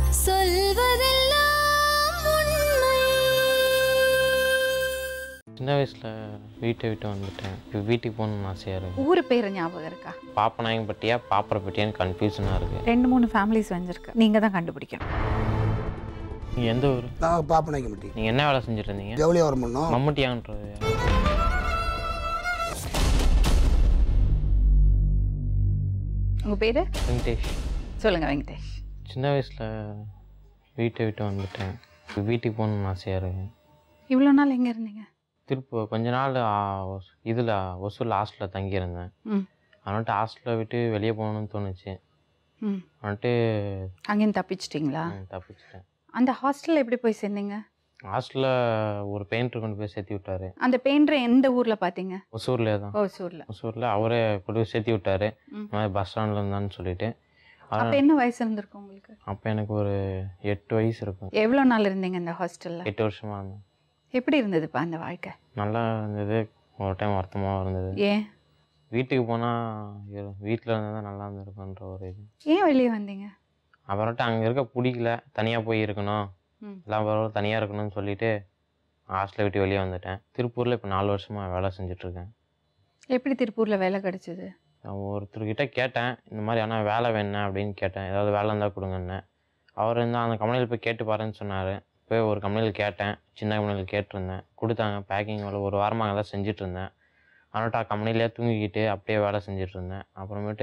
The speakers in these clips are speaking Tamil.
சொல்வதெல்லாம் உண்மை சின்ன வயசில் வீட்டை விட்டு வந்துட்டேன் இப்போ வீட்டுக்கு போகணும்னு ஆசையாக இருக்குது ஊர் பேர் ஞாபகம் இருக்கா பாப்பநாயகம்பட்டியா பாப்பரப்பட்டியான்னு கன்ஃபியூஷனாக இருக்குது ரெண்டு மூணு ஃபேமிலிஸ் வந்துருக்கு நீங்கள் தான் கண்டுபிடிக்கணும் நீங்கள் எந்த ஊர் நான் பாப்பநாயக்கம்பட்டி நீங்கள் என்ன வேலை செஞ்சுட்டு இருந்தீங்க ஜவுளியாவரம் பண்ணோம் மம்முட்டியான்றது உங்கள் பேர் வெங்கடேஷ் சொல்லுங்கள் வெங்கடேஷ் சின்ன வயசில் வீட்டை விட்டு வந்துட்டேன் இப்போ வீட்டுக்கு போகணும்னு ஆசையாக இருக்குது இவ்வளோ நாள் எங்கே இருந்தீங்க திருப்ப கொஞ்ச நாள் இதில் ஒசூரில் ஹாஸ்டலில் தங்கியிருந்தேன் ம் வந்துட்டு ஹாஸ்டலை விட்டு வெளியே போகணும்னு தோணுச்சு ம் வந்துட்டு அங்கேருந்து தப்பிச்சிட்டிங்களா ம், தப்பிச்சிட்டேன் அந்த ஹாஸ்டலில் எப்படி போய் சேர்ந்தீங்க ஹாஸ்டலில் ஒரு பெயிண்டர் கொண்டு போய் சேர்த்தி விட்டாரு அந்த பெயிண்டரை எந்த ஊரில் பார்த்தீங்க ஒசூர்லேயே தான் ஓசூரில் ஒசூரில் அவரே கொண்டு போய் சேர்த்தி விட்டாரு ம். இந்த மாதிரி பஸ் ஸ்டாண்டில் இருந்தான்னு சொல்லிட்டு அப்போ என்ன வயசு இருந்திருக்கும் உங்களுக்கு அப்போ எனக்கு ஒரு எட்டு வயசு இருக்கும் எவ்வளோ நாள் இருந்தீங்க இந்த ஹாஸ்டலில் எட்டு வருஷமாக இருந்தேன் எப்படி இருந்ததுப்பா அந்த வாழ்க்கை நல்லா இருந்தது ஒரு டைம் வருத்தமாக இருந்தது ஏன் வீட்டுக்கு போனால் வீட்டில் இருந்தால் தான் நல்லா இருந்திருக்குன்ற ஒரு இது ஏன் வெளியே வந்தீங்க அப்புறமேட்டு அங்கே இருக்க பிடிக்கல தனியாக போய் இருக்கணும் ம். எல்லாம் பரவாயில்ல தனியாக இருக்கணும்னு சொல்லிட்டு ஹாஸ்டலை விட்டு வெளியே வந்துட்டேன் திருப்பூரில் இப்போ நாலு வருஷமாக வேலை செஞ்சுட்ருக்கேன் எப்படி திருப்பூரில் வேலை கிடைச்சது நான் ஒருத்தர்கிட்ட கேட்டேன் இந்த மாதிரி ஆனால் வேலை வேணும் அப்படின்னு கேட்டேன் ஏதாவது வேலை இருந்தால் கொடுங்கன்னு அவர் இருந்தால் அந்த கம்பெனியில் போய் கேட்டு பாருன்னு சொன்னார் போய் ஒரு கம்பெனியில் கேட்டேன் சின்ன கம்பெனியில் கேட்டிருந்தேன் கொடுத்தாங்க பேக்கிங் வேலை ஒரு வாரமாக அங்கே தான் செஞ்சுட்டு இருந்தேன் அதனால கம்பெனிலே தூங்கிக்கிட்டு அப்படியே வேலை செஞ்சுட்டு இருந்தேன் அப்புறமேட்டு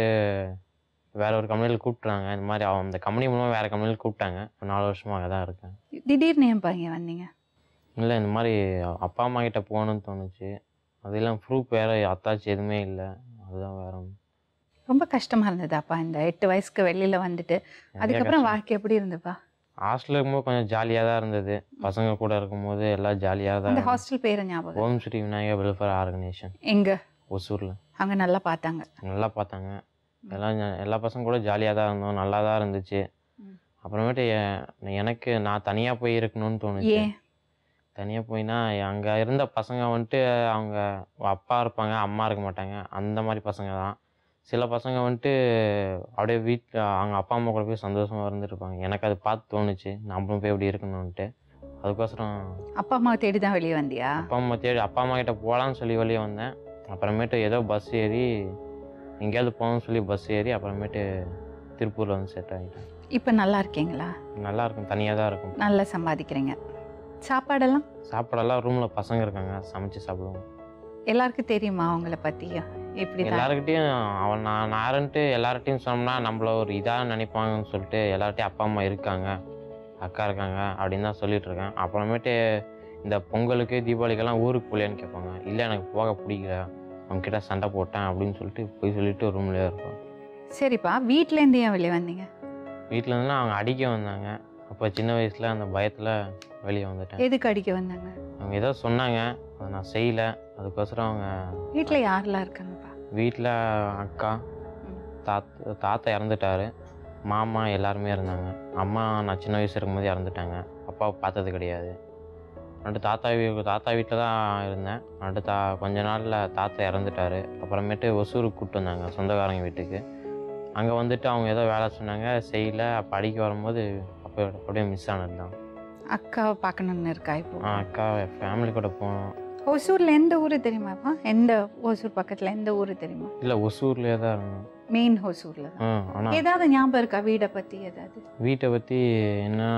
வேற ஒரு கம்பெனியில் கூப்பிட்றாங்க இந்த மாதிரி அவன் அந்த கம்பெனி மூலமாக வேறு கம்பெனியில் கூப்பிட்டாங்க இப்போ நாலு வருஷமாக அங்கே தான் இருக்கேன் திடீர்னு ஏன்ப்பா இங்கே வந்தீங்க இல்லை இந்த மாதிரி அப்பா அம்மா கிட்ட போகணும்னு தோணுச்சு அது இல்லாமல் ப்ரூஃப் வேறு அத்தாச்சி எதுவுமே இல்லை அதுதான் வேற ஒண்ணு. ரொம்ப கஷ்டமாக இருந்ததாப்பா இந்த எட்டு வயசுக்கு வெளியில் வந்துட்டு நிறைய அதுக்கப்புறம் கஷ்டம். வாழ்க்கை எப்படி இருந்ததுப்பா ஹாஸ்டலில் இருக்கும்போது கொஞ்சம் ஜாலியாக தான் இருந்தது பசங்க கூட இருக்கும்போது எல்லாம் ஜாலியாக தான் அந்த இருந்தது. ஹாஸ்டல் பேர் ஞாபகம் ஓம் ஸ்ரீ விநாயகர் வெல்ஃபேர் ஆர்கனைசேஷன் எங்க ஒசூரில் அவங்க நல்லா பார்த்தாங்க நல்லா பார்த்தாங்க எல்லாம் ஞா- எல்லா பசங்க கூட ஜாலியாக தான் இருந்தோம் நல்லா தான் இருந்துச்சு ம். அப்புறமேட்டு எ- எனக்கு நான் தனியாக போய் இருக்கணும்னு தோணுச்சு ஏன் தனியாக போயினா அங்கே இருந்த பசங்க வந்துட்டு அவங்க அப்பா இருப்பாங்க அம்மா இருக்க மாட்டாங்க அந்த மாதிரி பசங்க தான் சில பசங்க வந்துட்டு அப்படியே வீட்டில் அவங்க அப்பா அம்மா கூட போய் சந்தோஷமாக இருந்துருப்பாங்க எனக்கு அது பார்த்து தோணுச்சு நம்மளும் போய் இப்படி இருக்கணும்ன்ட்டு அதுக்கோசரம் அப்பா அம்மாவை தேடி தான் வெளியே வந்தியா அப்பா அம்மா தேடி அப்பா அம்மா கிட்ட போகலான்னு சொல்லி வெளியே வந்தேன் அப்புறமேட்டு ஏதோ பஸ் ஏறி எங்கேயாவது போகணும்னு சொல்லி பஸ் ஏறி அப்புறமேட்டு திருப்பூரில் வந்து செட் ஆகிட்டேன் இப்போ நல்லா இருக்கீங்களா நல்லா இருக்கும் தனியாக தான் இருக்கும் நல்லா சம்பாதிக்கிறீங்க சாப்பாடெல்லாம் சாப்பாடெல்லாம் ரூமில் பசங்க இருக்காங்க சமைச்சு சாப்பிடுவோம் எல்லாருக்கும் தெரியுமா அவங்கள பற்றி இப்படி தான் எல்லாருக்கிட்டையும் அவன் நான் நாரன்ட்டு எல்லார்கிட்டையும் சொன்னோம்னா நம்மள ஒரு இதாக நினைப்பாங்கன்னு சொல்லிட்டு எல்லார்ட்டையும் அப்பா அம்மா இருக்காங்க அக்கா இருக்காங்க அப்படின்னு தான் சொல்லிட்டு இருக்கேன் அப்புறமேட்டு இந்த பொங்கலுக்கு தீபாவளிக்கெல்லாம் ஊருக்கு போகலையான்னு கேட்பாங்க இல்லை எனக்கு போக பிடிக்கல அவங்ககிட்ட சண்டை போட்டேன் அப்படின்னு சொல்லிட்டு போய் சொல்லிட்டு ரூம்லேயே இருப்போம் சரிப்பா வீட்டிலேருந்து ஏன் வெளியே வந்தீங்க வீட்டில் இருந்துலாம் அவங்க அடிக்க வந்தாங்க அப்போ சின்ன வயசில் அந்த பயத்தில் வெளியே வந்துட்டேன் எதுக்கு அடிக்க வந்தாங்க அவங்க ஏதோ சொன்னாங்க அதை நான் செய்யலை அதுக்கோசரம் அவங்க வீட்டில் யாரெல்லாம் இருக்காங்கப்பா வீட்டில் அக்கா ம். தாத்தா தாத்தா இறந்துட்டாரு மாமா எல்லாருமே இருந்தாங்க அம்மா நான் சின்ன வயசு இருக்கும்போது இறந்துட்டாங்க அப்பாவை பார்த்தது கிடையாது வந்துட்டு தாத்தா வீ தாத்தா வீட்டில் தான் இருந்தேன் வந்துட்டு தா கொஞ்ச நாளில் தாத்தா இறந்துட்டாரு அப்புறமேட்டு ஒசூருக்கு கூப்பிட்டு வந்தாங்க சொந்தக்காரங்க வீட்டுக்கு அங்கே வந்துட்டு அவங்க ஏதோ வேலை சொன்னாங்க செய்யல அப்போ அடிக்க வரும்போது அப்போ அப்படியே மிஸ் ஆனது தான் அக்காவை பார்க்கணுன்னு இருக்கா இப்போ ஆ, அக்கா ஃபேமிலி கூட போனோம் ஒசூரில் எந்த ஊர் தெரியுமாப்பா எந்த ஒசூர் பக்கத்தில் எந்த ஊர் தெரியுமா இல்லை ஒசூர்லேயே தான் இருந்தோம் மெயின் ஒசூரில் தான் ஆ ஆனால் ஏதாவது ஞாபகம் இருக்கா வீடை பற்றி ஏதாவது வீட்டை பற்றி என்னன்னா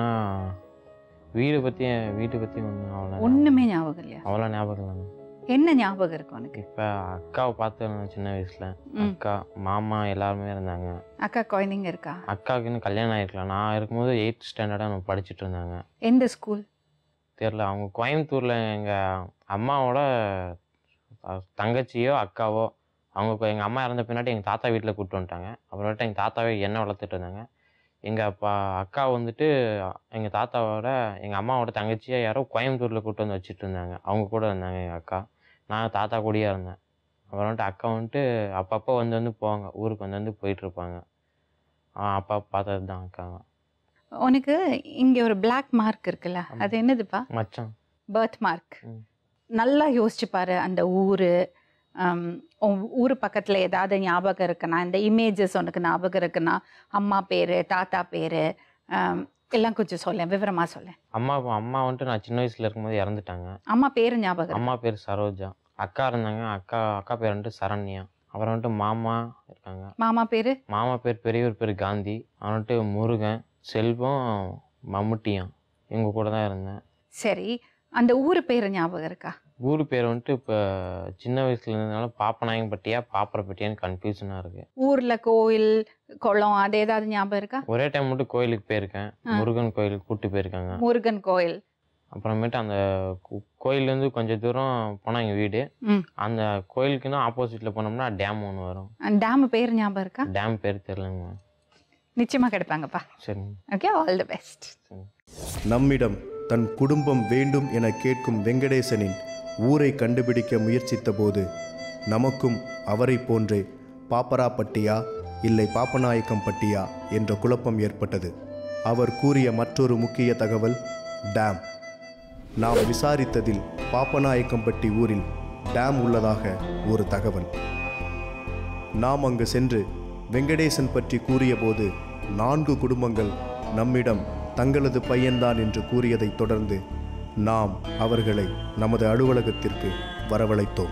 வீடு பற்றி வீட்டை பற்றி ஒன்றும் அவ்வளோ ஒன்றுமே ஞாபகம் இல்லையா அவ்வளோ ஞாபகம் இல்லைங்க என்ன ஞாபகம் இருக்கும் உனக்கு இப்போ அக்காவை பார்த்து சின்ன வயசில் ம். அக்கா மாமா எல்லாருமே இருந்தாங்க அக்கா குழந்தைங்க இருக்கா அக்காவுக்கு இன்னும் கல்யாணம் ஆகிருக்கலாம் நான் இருக்கும்போது எயித் ஸ்டாண்டர்டாக நம்ம படிச்சுட்டு இருந்தாங்க எந்த ஸ்கூல் தெரில அவங்க கோயம்புத்தூரில் எங்கள் அம்மாவோட அஹ், தங்கச்சியோ அக்காவோ அவங்க எங்கள் அம்மா இறந்த பின்னாடி எங்கள் தாத்தா வீட்டில் கூப்பிட்டு வந்துட்டாங்க அப்புறமேட்டு எங்கள் தாத்தாவே என்ன வளர்த்துட்டு இருந்தாங்க எங்கள் அப்பா அக்கா வந்துட்டு எங்கள் தாத்தாவோட எங்கள் அம்மாவோட தங்கச்சியை யாரோ கோயம்புத்தூரில் கூப்பிட்டு வந்து வச்சுட்டு இருந்தாங்க அவங்க கூட இருந்தாங்க எங்கள் அக்கா நான் தாத்தா கூடயே இருந்தேன் அப்புறமேட்டு அக்கா வந்துட்டு அப்பப்போ வந்து வந்து போவாங்க ஊருக்கு வந்து வந்து போயிட்டுருப்பாங்க அப்பா பார்த்தது தான் அக்கா உனக்கு இங்கே ஒரு பிளாக் மார்க் இருக்குல்ல ஆமா. அது என்னதுப்பா மச்சான் பர்த் மார்க் ம். நல்லா யோசிச்சு பாரு அந்த ஊர் ஊர் பக்கத்தில் ஏதாவது ஞாபகம் இருக்குன்னா இந்த இமேஜஸ் உனக்கு ஞாபகம் இருக்குன்னா அம்மா பேர் தாத்தா பேர் எல்லாம் கொஞ்சம் சொல்லேன் விவரமா சொல்லேன் அம்மா அம்மா வந்துட்டு நான் சின்ன வயசுல இருக்கும்போது இறந்துட்டாங்க அம்மா பேரு ஞாபகம் இருக்கா? அம்மா பேர் சரோஜா அக்கா இருந்தாங்க அக்கா அக்கா பேர் வந்துட்டு சரண்யா அப்புறம் வந்துட்டு மாமா இருக்காங்க மாமா பேரு மாமா பேர் பெரியவர் பேர் காந்தி அவன் வந்துட்டு முருகன் செல்வம் மம்முட்டியான் இவங்க கூட தான் இருந்தேன் சரி அந்த ஊர் பேரு ஞாபகம் இருக்கா ஊர் பேர் வந்துட்டு இப்போ சின்ன வயசுல இருந்ததுனால பாப்பநாயகம்பட்டியா பாப்பரப்பட்டியான்னு கன்ஃபியூஷனாக இருக்கு ஊர்ல கோயில் குளம் அது ஏதாவது ஞாபகம் இருக்கா ஒரே டைம் மட்டும் கோயிலுக்கு போயிருக்கேன் ஆ. முருகன் கோயிலுக்கு கூப்பிட்டு போயிருக்காங்க முருகன் கோயில் அப்புறமேட்டு அந்த கோ- கோயில்லேருந்து கொஞ்சம் தூரம் போனால் எங்கள் வீடு ம். அந்த கோயிலுக்குன்னு ஆப்போசிட்டில் போனோம்னா டேம் ஒன்று வரும் அந்த டேம் பேர் ஞாபகம் இருக்கா டேம் பேர் தெரிலங்க நிச்சயமா கிடைப்பாங்கப்பா சரிங்க ஓகே ஆல் தி பெஸ்ட் சரி நம்மிடம் தன் குடும்பம் வேண்டும் என கேட்கும் வெங்கடேசனின் ஊரை கண்டுபிடிக்க முயற்சித்தபோது நமக்கும் அவரைப் போன்றே பாப்பராப்பட்டியா இல்லை பாப்பநாயக்கம்பட்டியா என்ற குழப்பம் ஏற்பட்டது அவர் கூறிய மற்றொரு முக்கிய தகவல் டேம் நாம் விசாரித்ததில் பாப்பநாயக்கம்பட்டி ஊரில் டேம் உள்ளதாக ஒரு தகவல் நாம் அங்கு சென்று வெங்கடேசன் பற்றி கூறியபோது நான்கு குடும்பங்கள் நம்மிடம் தங்களது பையன்தான் என்று கூறியதைத் தொடர்ந்து நாம் அவர்களை நமது அலுவலகத்திற்கு வரவழைத்தோம்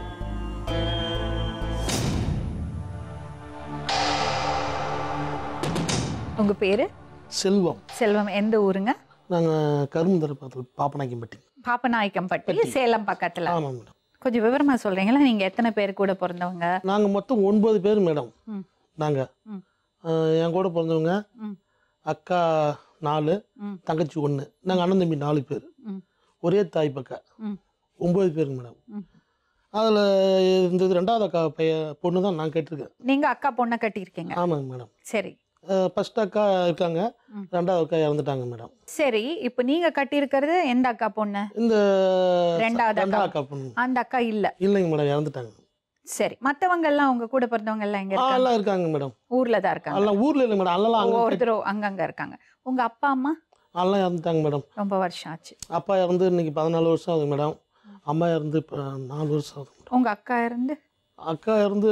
உங்க பேரு செல்வம் செல்வம் எந்த ஊருங்க நாங்கள் கரும்புதர் பக்கத்தில் பாப்பநாயக்கம்பட்டி பாப்பநாயக்கம்பட்டி சேலம் பக்கத்துல ஆமாம் மேடம் கொஞ்சம் விவரமா சொல்றீங்களா நீங்க எத்தனை பேர் கூட பிறந்தவங்க நாங்கள் மொத்தம் ஒன்பது பேர் மேடம் ம். நாங்கள் ம். என் கூட பிறந்தவங்க ம். அக்கா நாலு ம். தங்கச்சி ஒன்று நாங்கள் அண்ணன் தம்பி நாலு பேர் ம். ஒரே தாய் பக்கா ம். ஒம்பது பேருங்க மேடம் ம். அதில் இந்த இது ரெண்டாவது அக்கா பைய பொண்ணு தான் நான் கேட்டிருக்கேன் நீங்க அக்கா பொண்ணை கட்டியிருக்கீங்க ஆமாங்க மேடம் சரி ஃபர்ஸ்ட் அக்கா இருக்காங்க ம். ரெண்டாவது அக்கா இறந்துட்டாங்க மேடம் சரி இப்போ நீங்க கட்டியிருக்கிறது எந்த அக்கா பொண்ணு இந்த ரெண்டாவது அக்கா. ரெண்டாவது அக்கா பொண்ணு அந்த அக்கா இல்ல இல்லைங்க மேடம் இறந்துட்டாங்க சரி மத்தவங்க எல்லாம் உங்க கூட பிறந்தவங்க எல்லாம் எங்க ஆ இருக்காங்க எல்லாம் இருக்காங்க மேடம் ஊர்ல தான் இருக்காங்க எல்லாம் ஊரில் இல்லை மேடம் எல்லாம் அங்கே ஒவ்வொருத்தரும் அங்கங்க இருக்காங்க உங்க அப்பா அம்மா எல்லாம் இறந்துட்டாங்க மேடம் ரொம்ப வருஷம் ஆச்சு அப்பா இறந்து இன்னைக்கு பதினாலு வருஷம் ஆகுது மேடம் அம்மா இறந்து இப்போ நாலு வருஷம் ஆகுது மேடம் உங்க அக்கா இருந்து அக்கா இறந்து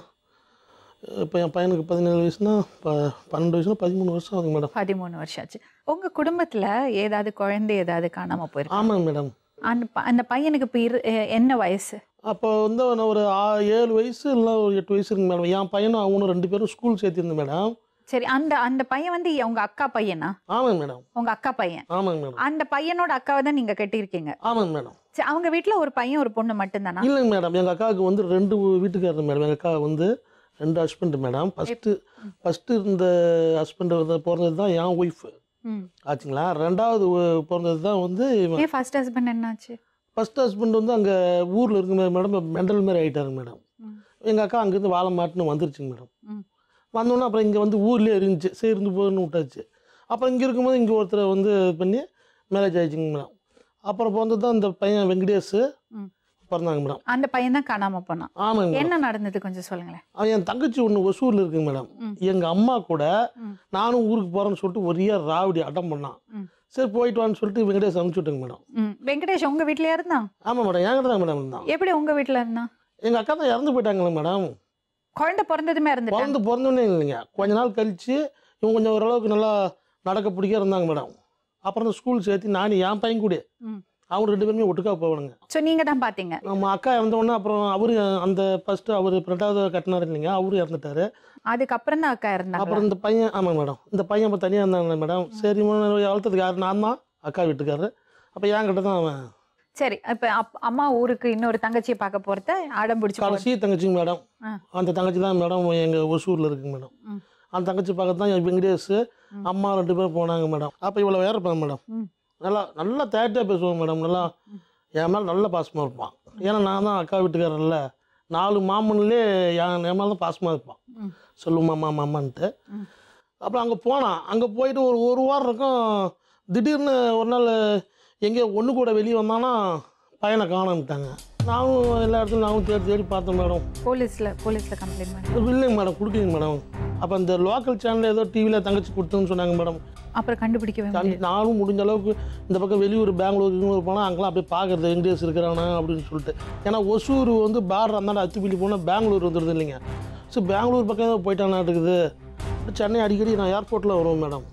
இப்போ என் பையனுக்கு பதினேழு வயசுனா ப பன்னெண்டு வயசுனா பதிமூணு வருஷம் ஆகுது மேடம் பதிமூணு வருஷம் ஆச்சு உங்க குடும்பத்துல ஏதாவது குழந்தை ஏதாவது காணாம போயிருக்கு ஆமாங்க மேடம் அந்த ப- அந்த பையனுக்கு இப்போ இரு எ- என்ன வயசு அப்போ வந்து அவனை ஒரு ஆ- ஏழு வயசு இல்லை ஒரு எட்டு வயசு இருக்கு மேடம் என் பையனும் அவனும் ரெண்டு பேரும் ஸ்கூல் சேர்த்திருந்தேன் மேடம் சரி அந்த அந்த பையன் வந்து உங்க அக்கா பையனா ஆமாங்க மேடம் உங்க அக்கா பையன் ஆமாங்க மேடம் அந்த பையனோட அக்காவை தான் நீங்க கட்டியிருக்கீங்க ஆமாங்க மேடம் சரி அவங்க வீட்ல ஒரு பையன் ஒரு பொண்ணு மட்டும்தானா இல்லைங்க மேடம் எங்கள் அக்காவுக்கு வந்து ரெண்டு வீட்டுக்காரர் மேடம் எங்கள் அக்கா வந்து ரெண்டு ஹஸ்பண்ட் மேடம் ஃபஸ்ட்டு ஃபஸ்ட்டு இருந்த ஹஸ்பண்ட் பிறந்தது தான் என் ஒய்ஃபு ம். ஆச்சுங்களா ரெண்டாவது ஒ- பிறந்தது தான் வந்து இவன் ஏன் ஃபர்ஸ்ட் ஹஸ்பண்ட் என்னாச்சு ஃபர்ஸ்ட் ஹஸ்பண்ட் வந்து அங்கே ஊரில் இருக்க மேடம் மெண்டல் மாதிரி ஆகிட்டாருங்க மேடம் ம். எங்கள் அக்கா அங்கேருந்து வாழ மாட்டுன்னு வந்துருச்சுங்க மேடம் ம். வந்தோன்னே அப்புறம் இங்கே வந்து ஊர்லேயே இருந்துச்சு சரி இருந்து போகணும்னு விட்டாச்சு அப்புறம் இங்கே இருக்கும்போது இங்கே ஒருத்தரை வந்து இது பண்ணி மேரேஜ் ஆயிடுச்சுங்க மேடம் அப்புறம் பிறந்தது தான் இந்த பையன் வெங்கடேஷ் ம். பிறந்தாங்க மேடம் அந்த பையன் தான் காணாம போனான் ஆமாங்க மேடம் என்ன நடந்தது கொஞ்சம் சொல்லுங்களேன் அவன் என் தங்கச்சி ஒன்று ஒசூரில் இருக்குங்க மேடம் ம். எங்கள் அம்மா கூட ம். நானும் ஊருக்கு போகிறேன்னு சொல்லிட்டு ஒரே ராவடி அட்டம் பண்ணான் ம். சரி போயிட்டு வான்னு சொல்லிட்டு வெங்கடேஷ் அனுப்பிச்சு விட்டுங்க மேடம் ம் வெங்கடேஷ் உங்க வீட்லயா இருந்தான் ஆமாம் மேடம் என்கிட்ட தான் மேடம் இருந்தான் எப்படி உங்க வீட்ல இருந்தான் எங்கள் அக்கா தான் இறந்து போயிட்டாங்களே மேடம் குழந்தை பிறந்ததுமே இருந்துட்டான் பிறந்து பிறந்தோடனே இல்லைங்க கொஞ்ச நாள் கழிச்சு இவங்க கொஞ்சம் ஓரளவுக்கு நல்லா நடக்க பிடிக்க இருந்தாங்க மேடம் அப்புறம் இந்த ஸ்கூல் சேர்த்து நானும் என் பையன் கூட ம். அவங்க ரெண்டு பேருமே ஒட்டுக்கா போவானுங்க சோ நீங்க தான் பாத்தீங்க நம்ம அக்கா இறந்தோடனே அப்புறம் அவரு அந்த ஃபர்ஸ்ட் அவர் ரெண்டாவது கட்டினார் இல்லைங்க அவரும் இறந்துட்டாரு அதுக்கப்புறம் தான் அக்கா இருந்தாங்க அப்புறம் இந்த பையன் ஆமாம் மேடம் இந்த பையன் இப்போ தனியாக இருந்தாங்க மேடம் சரி வளர்த்ததுக்கு யார் நான் தான் அக்கா வீட்டுக்காரரு அப்போ என்கிட்ட தான் அவன் சரி இப்ப அப்- அம்மா ஊருக்கு இன்னொரு தங்கச்சியை பார்க்க போறத அடம் பிடிச்சு போ- கடைசி தங்கச்சிங்க மேடம் ஆ. அந்த தங்கச்சி தான் மேடம் எங்கள் ஒசூரில் இருக்குங்க மேடம் ம். அந்த தங்கச்சி பார்க்க தான் என் வெங்கடேஷ் ம். அம்மா ரெண்டு பேரும் போனாங்க மேடம் அப்போ இவ்வளோ வேற இருப்பாங்க மேடம் ம். நல்லா நல்லா தேட்டாக பேசுவாங்க மேடம் நல்லா ம். என் மேலே நல்ல பாசமாக இருப்பான் ஏன்னா நான் தான் அக்கா வீட்டுக்காரர்ல நாலு மாமன்லே என் என் மேலே தான் பாசமாக இருப்பான் ம். சொல்லு மாமா மாமான்ட்டு ம். அப்புறம் அங்கே போனான் அங்கே போயிட்டு ஒரு ஒரு வாரம் இருக்கும் திடீர்னு ஒரு நாள் எங்கேயோ ஒன்று கூட வெளியே வந்தானா பையனை காணாமட்டாங்க நானும் எல்லா இடத்துலையும் நானும் தேடி தேடி பார்த்தேன் மேடம் போலீஸ்ல போலீஸ்ல கம்ப்ளைண்ட் பண்ணி இல்லைங்க மேடம் கொடுக்கலைங்க மேடம் அப்போ இந்த லோக்கல் சேனல் ஏதோ டிவியில் தங்கச்சி கொடுத்துன்னு சொன்னாங்க மேடம் அப்புறம் கண்டுபிடிக்கவே தண்ணி முடியாது நானும் முடிஞ்ச அளவுக்கு இந்த பக்கம் வெளியூர் பெங்களூர் பெங்களூர் போனால் அங்கெல்லாம் அப்படியே பார்க்குறது வெங்கடேஷ் இருக்கிறானா அப்படின்னு சொல்லிட்டு ஏன்னா ஒசூர் வந்து பார்டர் அந்தாண்ட அத்துப்பிள்ளி போனால் பெங்களூர் வந்துடுது இல்லைங்க ஸோ பெங்களூர் பக்கம் தான் போயிட்டானா இருக்குது சென்னை அடிக்கடி நான் ஏர்போர்ட்டில் வருவேன் மேடம்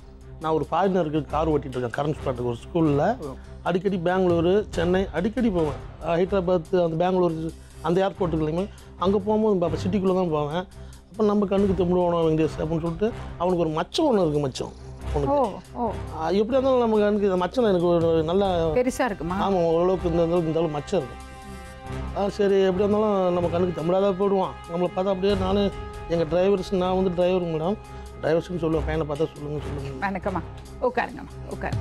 நான் ஒரு ஃபாரினருக்கு கார் ஓட்டிகிட்டு இருக்கேன் கரண்ட் ஸ்பாட்டுக்கு ஒரு ஸ்கூலில் அடிக்கடி பெங்களூரு சென்னை அடிக்கடி போவேன் ஹைதராபாத் அந்த பெங்களூர் அந்த ஏர்போர்ட்டுக்கு இல்லைங்க அங்கே போகும்போது அப்போ சிட்டிக்குள்ளே தான் போவேன் அப்போ நம்ம கண்ணுக்கு தமிழ்வானோம் வெங்கடேஷ் அப்படின்னு சொல்லிட்டு அவனுக்கு ஒரு மச்சம் ஒன்று இருக்குது மச்சம் ஓ உனக்கு ஓ ஆஹ் எப்படி இருந்தாலும் நம்ம கண்ணுக்கு இந்த மச்சம் எனக்கு ஒரு நல்ல பெருசா இருக்குமா ஆமாம் ஓரளவுக்கு இந்த அளவுக்கு இந்த அளவுக்கு மச்சம் இருக்கும் ஆ சரி எப்படி இருந்தாலும் நம்ம கண்ணுக்கு தமிழாக தான் போயிடுவான் நம்மளை பார்த்தா அப்படியே நான் எங்கள் டிரைவர்ஸ் நான் வந்து டிரைவர் மேடம் டிரைவர்ஸ்னு சொல்லுவேன் பையனை பார்த்தா சொல்லுங்க சொல்லுங்க வணக்கம்மா உட்காருங்கம்மா உட்காரு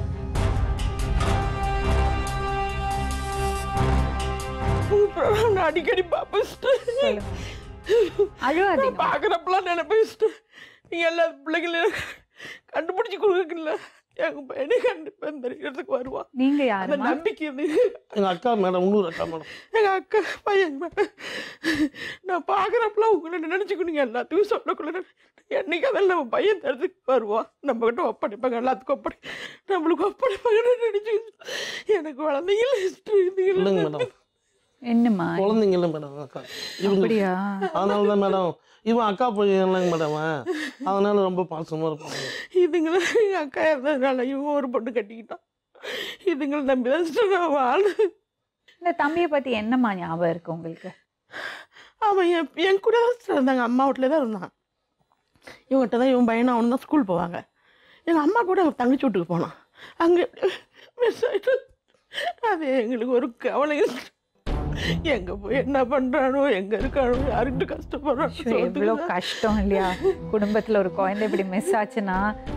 நான் அடிக்கடி பார்ப்பேன் sister. சொல்லுங்க அழுவாதீங்க பார்க்குறப்பெல்லாம் நினைப்பேன் sister. நீங்க எல்லா பிள்ளைங்களையும் கண்டுபிடிச்சி கொடுக்கல எங்க பையனை கண்டிப்பா இந்த இடத்துக்கு வருவான் நீங்க அந்த யாருமா நம்பிக்கை இருந்து எங்கள் அக்கா மேடம் இன்னொரு அக்கா மேடம் எங்க அக்கா பையன் மேடம் நான் பார்க்குறப்பெல்லாம் உங்களை நினைச்சுக்கணுங்க எல்லாத்துக்கும் சொல்லக்குள்ள என்னைக்கு அதெல்லாம் நம்ம பையன் இந்த இடத்துக்கு வருவான் நம்ம கிட்ட ஒப்படைப்பாங்க எல்லாத்துக்கும் ஒப்படை நம்மளுக்கு ஒப்படைப்பாங்கன்னு நினைச்சு எனக்கு குழந்தைங்க இல்லைங்க மேடம் என்னம்மா குழந்தைங்க இல்லை மேடம் அக்கா இவங்க அப்படியா அதனால தான் மேடம் இவன் அக்கா பையன் இல்லைங்க மேடம் அதனால ரொம்ப பாசமாக இருப்பாங்க இதுங்களை எங்கள் அக்கா இருந்ததுனால இவன் ஒரு பொண்ணு கட்டிக்கிட்டான் இதுங்களை நம்பி தான் sister நான் வாழ இந்த தம்பியை பத்தி என்னம்மா ஞாபகம் இருக்கு உங்களுக்கு அவன் என் என் கூட தான் sister இருந்தாங்க அம்மா வீட்டில் தான் இருந்தான் இவங்ககிட்ட தான் இவன் பையனும் அவனும் தான் ஸ்கூல் போவாங்க எங்கள் அம்மா கூட அவங்க தங்கச்சி வீட்டுக்கு போனான் அங்கே மிஸ் ஆகிட்டு அது எங்களுக்கு ஒரு கவலை எங்கே போய் என்ன பண்ணுறானோ எங்கே இருக்கானோ யாருக்கிட்ட கஷ்டப்படுறானோ ஐயோ, எவ்வளவு கஷ்டம் இல்லையா குடும்பத்துல ஒரு குழந்தை இப்படி மிஸ் ஆச்சுன்னா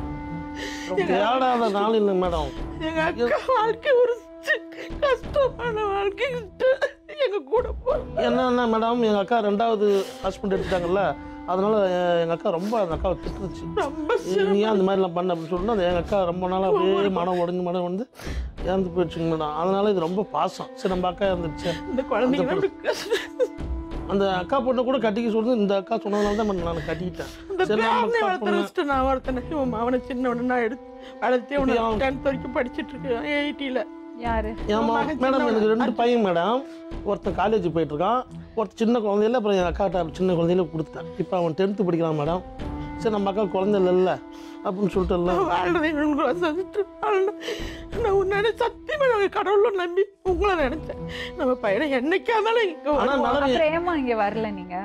தேடாத நாள் இல்லை மேடம் எங்க அக்கா வாழ்க்கை ஒரு சி- கஷ்டமான வாழ்க்கை எங்க கூட போற என்னன்னா மேடம் எங்கள் அக்கா ரெண்டாவது ஹஸ்பண்ட் எடுத்துட்டாங்கல்ல அதனால எ- எங்க அக்கா ரொம்ப அந்த அக்காவை திட்டுச்சு ரொம்ப நீ ஏன் அந்த மாதிரிலாம் பண்ண அப்படின்னு சொல்லிட்டு அது எங்கள் அக்கா ரொம்ப நாளாக அப்படியே மனம் உடஞ்சு மனம் வந்து இறந்து போயிடுச்சுங்க மேடம் அதனால இது ரொம்ப பாசம் சரி நம்ம அக்கா இருந்துச்சு இந்த குழந்தைங்க தான் இப்படி கஷ்டம். அந்த அக்கா பொண்ணை கூட கட்டிக்க சொல்லுது இந்த அக்கா சொன்னதுனால தான் madam நான் கட்டிக்கிட்டேன் இந்த சரி, நம்ம பேரனை அக்கா வளர்த்து பொண்ணு- வச்சுட்டு நான் வளர்த்தேன் இவன் அவனை சின்ன உடனே நான் எடுத்து வளர்த்தே உடனே இப்படி அவன் டென்த் வரைக்கும் படிச்சுட்டு இருக்கேன் எயிட்டியில் யாரு ஏமா மகன் மேடம் சின்னவன். எனக்கு ரெண்டு பையன் மேடம் ஒருத்தன் காலேஜ் போயிட்டு இருக்கான் ஒருத்தன் சின்ன குழந்தையில அப்புறம் என் அக்காட்ட சின்ன குழந்தையில கொடுத்துட்டேன் இப்போ அவன் டென்த்து படிக்கிறான் மேடம் சரி நம்ம அக்கா குழந்தை இல்லைல்ல அப்படின்னு சொல்லிட்டு இல்லை நான் வாழ்றது எங்களுக்கு வசதிட்டு வாழணும் நான் உன்னை சத்தியமாக நாங்கள் கடவுளை நம்பி உங்களை நினைச்சேன் நம்ம பையனை என்னைக்கா இருந்தாலும் இங்கே ஆனால் வருவான். நல்லா அப்புறம் ஏமா இங்க வரல நீங்க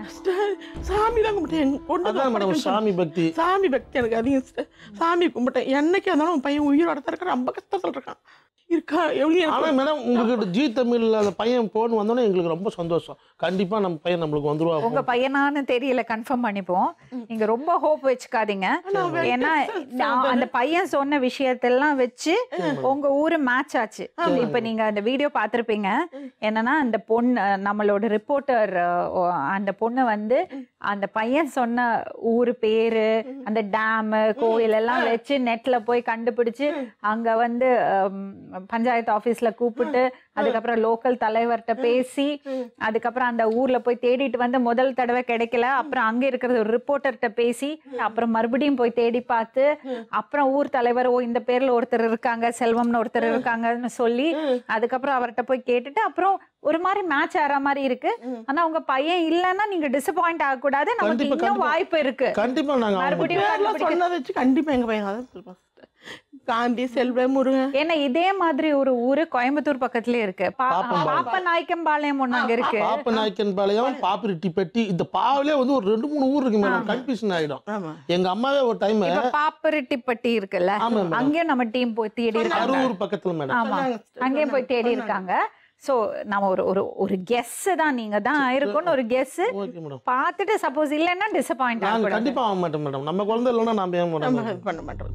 சாமி தான் கும்பிட்டேன் எங்க பொண்ணு அதான் மேடம் சாமி பக்தி சாமி பக்தி எனக்கு அதிகம் sister. சாமி கும்பிட்டேன் என்னைக்கு இருந்தாலும் உன் பையன் உயிரோட தான் இருக்கான் ரொம்ப கஷ்டத்தில் இருக்கான் இருக்கா எவ்வளோ ஆனால் மேடம் உங்களுக்கு ஜி தமிழ்ல அந்த பையன் போன் வந்தோன்னே எங்களுக்கு ரொம்ப சந்தோஷம் கண்டிப்பாக நம்ம பையன் நம்மளுக்கு வந்துருவா உங்க பையனான்னு தெரியல கன்ஃபார்ம் பண்ணிப்போம் நீங்க ரொம்ப ஹோப் வச்சுக்காதீங்க ஏன்னா நான் அந்த பையன் சொன்ன விஷயத்தெல்லாம் வச்சு உங்க ஊரு மேட்ச் ஆச்சு இப்ப நீங்க அந்த வீடியோ பார்த்திருப்பீங்க என்னன்னா அந்த பொண்ணு நம்மளோட ரிப்போர்ட்டர் அந்த பொண்ணு வந்து அந்த பையன் சொன்ன ஊரு பேரு அந்த டேம் கோயில் எல்லாம் வச்சு நெட்ல போய் கண்டுபிடிச்சு அங்க வந்து ஹம், பஞ்சாயத்து ஆபீஸ்ல கூப்பிட்டு அதுக்கப்புறம் லோக்கல் தலைவர்கிட்ட பேசி அதுக்கப்புறம் அந்த ஊர்ல போய் தேடிட்டு வந்து முதல் தடவை கிடைக்கல அப்புறம் அங்க இருக்கிற ஒரு ரிப்போர்ட்டர்கிட்ட பேசி அப்புறம் மறுபடியும் போய் தேடி பார்த்து அப்புறம் ஊர் தலைவர் ஓ இந்த பேர்ல ஒருத்தர் இருக்காங்க செல்வம்னு ஒருத்தர் இருக்காங்கன்னு சொல்லி அதுக்கப்புறம் அவர்கிட்ட போய் கேட்டுட்டு அப்புறம் ஒரு மாதிரி மேட்ச் ஆற மாதிரி இருக்கு ஆனா உங்க பையன் இல்லைன்னா நீங்க டிசப்பாயிண்ட் ஆகக்கூடாது நமக்கு கண்டிப்பா, இன்னும் கண்டிப்பா. வாய்ப்பு இருக்கு கண்டிப்பாக நாங்கள் மறுபடியும் பேர்லாம் கண்டுபிடிக்க- சொன்னதை வச்சு கண்டிப்பாக எங்கள் பையன் அதான் சொல்லுவான் sister. காந்தி செல்வம் முருகன் ஏன்னா இதே மாதிரி ஒரு ஊரு கோயம்புத்தூர் பக்கத்துலயே இருக்கு பா- பாப்பம்பாளையம். பாப்ப நாய்க்கம்பாளையம் ஒண்ணு அங்க இருக்கு பாப்ப நாயக்கன் பாளையம் பாப்பிரெட்டிப்பட்டி இந்த பாவிலே வந்து ஒரு ரெண்டு மூணு ஊர் இருக்கு மேடம் கன்ஃபியூஷன் ஆகிடும் ஆமாம் எங்க அம்மாவே ஒரு டைம் இப்ப பாப்பரெட்டிப்பட்டி இருக்குல்ல ஆமா மேடம் அங்கேயும் நம்ம டீம் போய் தேடி இருக்காங்க அரூர் பக்கத்துல மேடம் ஆமா சொன்னாங்க sister, அங்கேயும் போய் தேடி இருக்காங்க சோ நம்ம ஒரு ஒரு ஒரு கெஸ் தான் நீங்க தான் இருக்கும்னு ஒரு கெஸ் ஓகே மேடம் பார்த்துட்டு சப்போஸ் இல்லைன்னா டிசப்பாயிண்ட் நாங்க ஆகக்கூடாது கண்டிப்பா ஆக மாட்டோம் மேடம் நம்ம குழந்தை இல்லைன்னா நாம ஏன் நம்ம மேடம் இது பண்ண மாட்டோம்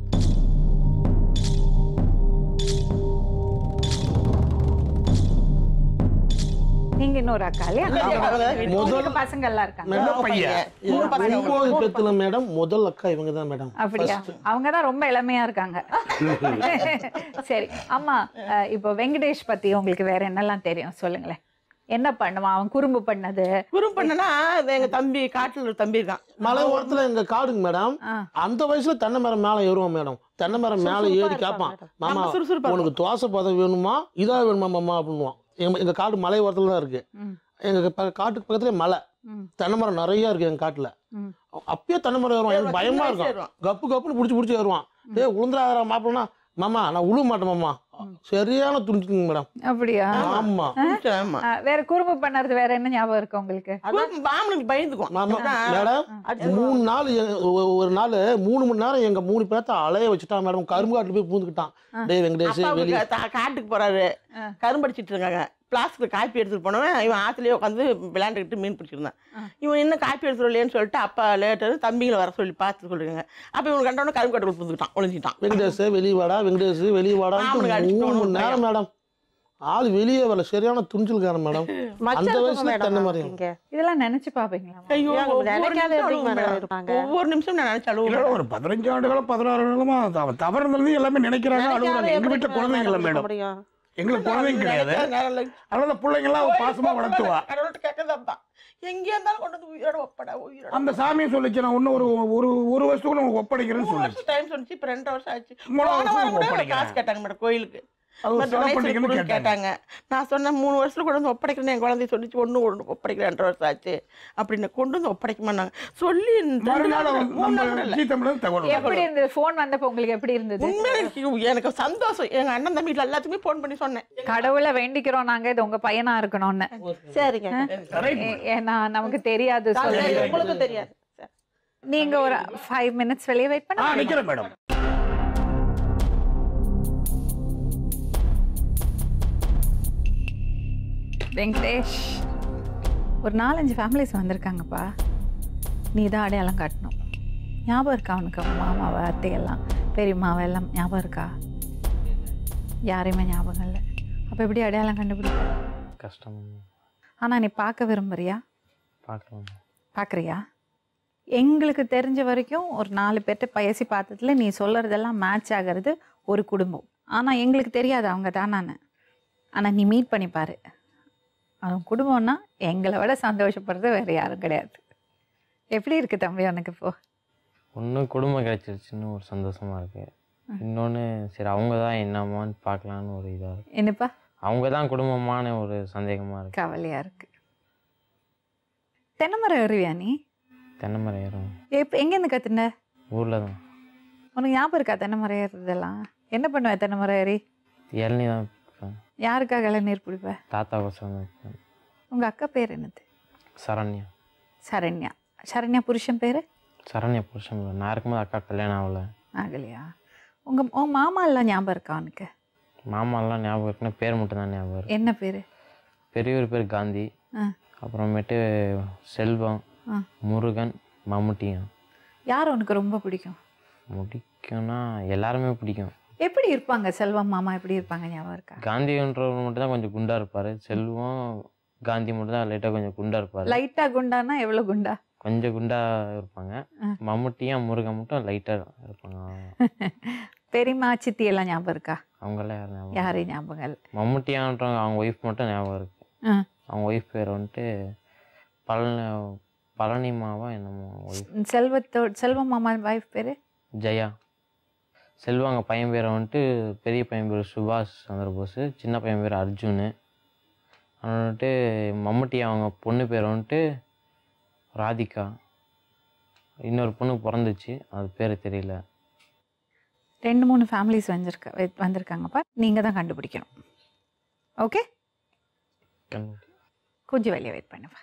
நீங்க இன்னொரு அக்கா இல்லையா முதல் உங்களுக்கு பசங்க எல்லாம் இருக்காங்க மேடம் பையன். மூணு பசங்க. ஒன்பது பேத்துல மேடம் முதல் அக்கா இவங்க தான் மேடம் அப்படியா அவங்க தான் ரொம்ப இளமையா இருக்காங்க சரி அம்மா அஹ், இப்போ வெங்கடேஷ் பத்தி உங்களுக்கு வேற என்னெல்லாம் தெரியும் சொல்லுங்களேன் என்ன பண்ணுவான் அவன் குறும்பு பண்ணது குறும் பண்ணனா அது எங்க தம்பி காட்டுல ஒரு தம்பி இருக்கான் மலை ஓரத்துல எங்க காடுங்க மேடம் ஆ. அந்த வயசுல தென்னை மரம் மேல ஏறுவான் மேடம் தென்னை மரம் மேல ஏறி கேட்பான் மாமா நம்ம சுறுசுறுப்பா உனக்கு தோசை பதம் வேணுமா இதா வேணுமா மாமா அப்படின்னுவான் எங்க எங்க காடு மலை ஓரத்துல தான் இருக்கு ம். எங்கள் ப காட்டுக்கு பக்கத்துலேயே மலை ம். தென்னை மரம் நிறைய இருக்குது எங்கள் காட்டில் ம். அப்பயே தென்னை மரம் ஏறுவான் எனக்கு பயமாக இருக்கும் ஏறுவான். கப்பு கப்புன்னு பிடிச்சி பிடிச்சி ஏறுவான் டேய் உளுந்துராதரா மாப்பிள்ளனா மாமா நான் உழுவ மாட்டேன் மாமா சரியான துணிச்சுங்க மேடம் அப்படியா ஆமா ஆமா ஆ, வேற குறும்பு பண்ணறது வேற என்ன ஞாபகம் இருக்கு உங்களுக்கு மாமனுக்கு பயந்துக்குவோம் மாமா அதான். மேடம் மூணு நாள் எ- ஒ- ஒரு நாள் மூணு மணி நேரம் எங்க மூணு பேர்த்த அலைய வச்சுட்டான் மேடம் கரும்பு காட்டுல போய் பூந்துக்கிட்டான் டேய் வெங்கடேஷ் அப்பா வெளியே கா- தா- காட்டுக்கு போறாரு ஆ. கரும்படிச்சிட்டு இருக்காங்க பிளாஸ்டிக் காப்பி எடுத்துட்டு போனவன் இவன் ஆத்துலயே உட்காந்து விளையாண்டுக்கிட்டு மீன் பிடிச்சிருந்தான் இவன் இன்னும் காப்பி எடுத்துட்டு வரலையேன்னு சொல்லிட்டு அப்பா லேட்டர் தம்பிங்களை வர சொல்லி பார்த்து சொல்லுங்க அப்ப இவனுக்கு கண்டவன கரும்பு காட்டுக்குள்ள பூந்துக்கிட்டான் ஒளிஞ்சிட்டான் வெங்கடேஷ் வெளியே வாடா வெங்கடேஷ் வெளியே வாடான்னு மாமனுக்கு அடிச்சுட்டு மூணு மணி வரணும் நேரம் மேடம் ஆள் வெளியே வரல சரியான துணிச்சல்காரன் மேடம் அந்த வயசுல தென்னை மரம் இங்க இதெல்லாம் நினைச்சு பாப்பீங்களா ஐயோ ஏன் ஒவ்வொரு நினைக்காத நிமிஷம் எப்படி அழுவேன் மேடம் மேடம். இருப்பாங்க? ஒவ்வொரு நிமிஷம் நான் நினைச்சு இல்ல, அழுவேன் ஒரு பதினஞ்சு ஆண்டுகளும் பதினாறு ஆண்டுகளுமா தவ- தவறுனது எல்லாமே நினைக்கிறாங்க அழுகுறாங்க எங்க வீட்டுல குழந்தைங்க இல்ல மேடம் முடியும் எங்களுக்கு குழந்தைங்க கிடையாது நினைச்சா நேரம் இல்லை. அதனால பிள்ளைங்க எல்லாம் பாசமா வளர்த்துவா கடவுள்கிட்ட கேட்கறதப்பா எங்கேயா இருந்தாலும் கொண்டு வந்து உயிரோட ஒப்படா உயிரோட அந்த சாமியும் சொல்லிச்சு நான் இன்னும் ஒரு ஒரு ஒரு வருஷத்துக்குள்ள உங்களுக்கு ஒப்படைக்கிறேன்னு மூணு சொல்லிச்சு வருஷம் டைம் சொல்லிச்சு இப்ப ரெண்டு வருஷம் ஆச்சு மூணாவது போன வருஷம் வாரம் கூட ஒப்படைக்கிறேன். காசு கேட்டாங்க மேடம் கோயிலுக்கு அது இந்த ஒரு சிறப்பு donation பண்ணிக்கணும்னு கொடுன்னு கேட்டாங்க கேட்டாங்க நான் சொன்னேன் மூணு வருஷத்துல கொண்டு வந்து ஒப்படைக்கிறேன் என் குழந்தைய சொல்லிச்சு ஒண்ணு ஒன்று ஒப்படைக்கிறேன் ரெண்டு வருஷம் ஆச்சு அப்படின்னு கொண்டு வந்து ஒப்படைக்க மாட்டாங்க சொல்லி ரெண்டு மறுநாள் நாள் வந்து மூணு நம்ம நாள் கூட இல்ல. ஜி தமிழ் தகவல் வரும். எப்படி இருந்தது போன் வந்தப்ப உங்களுக்கு எப்படி இருந்தது உண்மையிலே எனக்கு- எனக்கு சந்தோஷம் எங்க அண்ணன் தம்பி வீட்டுல எல்லாத்துக்குமே ஃபோன் பண்ணி சொன்னேன் கடவுளை வேண்டிக்கிறோம் நாங்க இது உங்க பையனா இருக்கணும்னு சரிங்க ஏ- ஏன்னா நமக்கு தெரியாது சொல்ல சரி, உங்களுக்கு தெரியாது சரி. நீங்க ஒரு ஃபைவ் மினிட்ஸ் வெளியே வெயிட் ஆ பண்ண நிக்கிறேன் மேடம் வெங்கடேஷ் ஒரு நாலஞ்சு ஃபேமிலிஸ் வந்திருக்காங்கப்பா நீ தான் அடையாளம் காட்டணும் ஞாபகம் இருக்கா அவனுக்கு அவன் மாமாவை அத்தையெல்லாம் பெரியம்மாவை எல்லாம் ஞாபகம் இருக்கா யாரையுமே ஞாபகம் இல்லை அப்போ எப்படி அடையாளம் கண்டுபிடிப்ப கஷ்டம் ஆனால் நீ பார்க்க விரும்புறியா பார்க்கலாம் பார்க்குறியா எங்களுக்கு தெரிஞ்ச வரைக்கும் ஒரு நாலு பேர்கிட்ட பேசி பார்த்ததுல நீ சொல்கிறதெல்லாம் மேட்ச் ஆகிறது ஒரு குடும்பம் ஆனால் எங்களுக்கு தெரியாது அவங்க தானான்னு ஆனால் நீ மீட் பண்ணி பாரு அவன் குடும்பம்னா எங்களை விட சந்தோஷப்படுறது வேறு யாரும் கிடையாது எப்படி இருக்கு தம்பி உனக்கு இப்போ ஒன்று குடும்பம் கிடைச்சிருச்சுன்னு ஒரு சந்தோஷமா இருக்கு இன்னொன்று சரி அவங்க தான் என்னம்மான்னு பார்க்கலான்னு ஒரு இதாக இருக்கு என்னப்பா அவங்க தான் குடும்பமான ஒரு சந்தேகமாக இருக்கு கவலையாக இருக்கு தென்னைமரம் ஏறுவியா நீ தென்னை மரம் ஏறும் எப்போ எங்கேருந்து கற்றுன ஊரில் தான் உனக்கு ஞாபகம் இருக்கா தென்னைமரம் ஏறுறதெல்லாம் என்ன பண்ணுவேன் தென்னைமரம் ஏறி இளநீ தான் விற்பேன். யாருக்காக இளநீர் பிடிப்ப தாத்தா கோசம் விற்பேன். உங்கள் அக்கா பேர் என்னது சரண்யா சரண்யா சரண்யா புருஷன் பேர் சரண்யா புருஷன் இல்லை. நான் இருக்கும்போது அக்கா கல்யாணம் ஆகல ஆகலையா உங்கள் உன் மாமா எல்லாம் ஞாபகம் இருக்கா அவனுக்கு மாமாலாம் ஞாபகம் இருக்குன்னா பேர் மட்டும் தான் ஞாபகம் இருக்கு என்ன பேர் பெரியவர் பேர் காந்தி ஆ. அப்புறமேட்டு செல்வம் ஆ. முருகன் மம்முட்டியும் யார் உனக்கு ரொம்ப பிடிக்கும் முடிக்கும்னா எல்லாருமே பிடிக்கும் எப்படி இருப்பாங்க செல்வம் மாமா எப்படி இருப்பாங்க ஞாபகம் இருக்கா காந்தின்றவர் மட்டும் தான் கொஞ்சம் குண்டா இருப்பாரு செல்வம் காந்தி மட்டும் தான் லைட்டாக கொஞ்சம் குண்டா இருப்பாரு லைட்டாக குண்டானா எவ்வளோ குண்டா கொஞ்சம் குண்டா இருப்பாங்க ஆ. மம்முட்டியும் முருகன் மட்டும் லைட்டா இருப்பாங்க பெரியம்மா சித்தி எல்லாம் ஞாபகம் இருக்கா அவங்கெல்லாம் யாரும் ஞாபகம் யாரையும் ஞாபகம் இல்லை மம்முட்டியான்றவங்க அவங்க ஒய்ஃப் மட்டும் ஞாபகம் இருக்கு ஆ. அவங்க ஒய்ஃப் பேர் வந்துட்டு பழனி பழனிமாவா என்னமோ ஒய்ஃப் செல்வத்தோ செல்வம் மாமா வைஃப் பேர் ஜெயா செல்வாங்க பையன் பேரை வந்துட்டு பெரிய பையன் பேர் சுபாஷ் சந்திரபோஸ் சின்ன பையன் பேர் அர்ஜுன் அவன் வந்துட்டு மம்முட்டி அவங்க பொண்ணு பேர் வந்துட்டு ராதிகா இன்னொரு பொண்ணு பிறந்துச்சு அது பேர் தெரியல ரெண்டு மூணு ஃபேமிலிஸ் வந்திருக்க வெ- வந்திருக்காங்கப்பா நீங்கள் தான் கண்டுபிடிக்கணும் ஓகே கொஞ்சம் வெளியே வெயிட் பண்ணுவா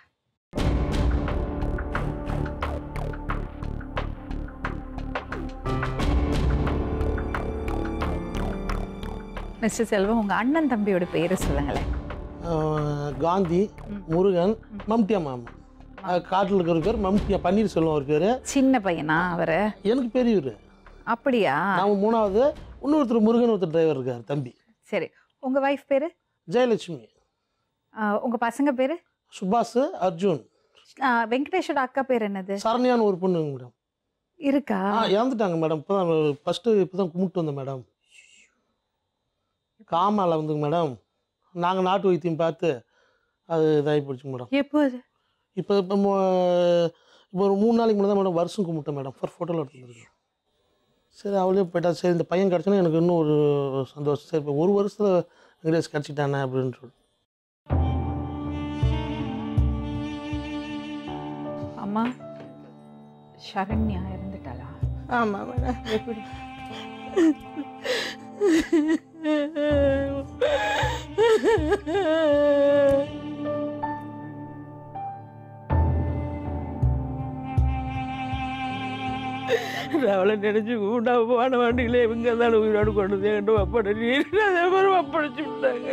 மிஸ்டர் செல்வம் உங்கள் அண்ணன் தம்பியோட பேரை சொல்லுங்களேன் ஆஹ் காந்தி முருகன் மம்டியா மாமா காட்டில் இருக்கிற பேர் மம்டியா பன்னீர் செல்வம் ஒரு பேர் சின்ன பையனா அவர் எனக்கு பெரியவர் அப்படியா நான் மூணாவது இன்னொருத்தர் முருகன் ஒருத்தர் டிரைவர் இருக்கார் தம்பி சரி உங்கள் வைஃப் பேர் ஜெயலட்சுமி உங்கள் பசங்க பேர் சுபாஷ் அர்ஜுன் வெங்கடேஷோட அக்கா பேர் என்னது சரண்யான்னு ஒரு பொண்ணுங்க மேடம் இருக்கா ஆ இறந்துட்டாங்க மேடம் இப்போ தான் ஃபஸ்ட்டு இப்போ தான் கும்பிட்டு வந்தேன் மேடம் காமால வந்துங்க மேடம் நாங்கள் நாட்டு வைத்தியம் பார்த்து அது இதாகி போச்சுங்க மேடம் எப்போது இப்போ இப்போ மொ- இப்போ ஒரு மூணு நாளைக்கு முன்னாடி தான் மேடம் வருஷம் கும்பிட்டேன் மேடம் ஃபர் ஃபோட்டோவில் எடுத்துருக்கேன் சரி அவளே போயிட்டா சரி இந்த பையன் கிடச்சோன்னா எனக்கு இன்னும் ஒரு சந்தோஷம் சரி இப்போ ஒரு வருஷத்தில் வெங்கடேஷ் கிடச்சிட்டானே அப்படின்னு சொல்லி அம்மா சரண்யா இறந்துட்டாளா ஆமா மேடம் எப்படி அவளை நினைச்சு கூட்டா போன வண்டியில இவங்க தான் உயிரோடு கொண்டு வந்து என்கிட்ட ஒப்படைச்சு அதே மாதிரி ஒப்படைச்சு விட்டாங்க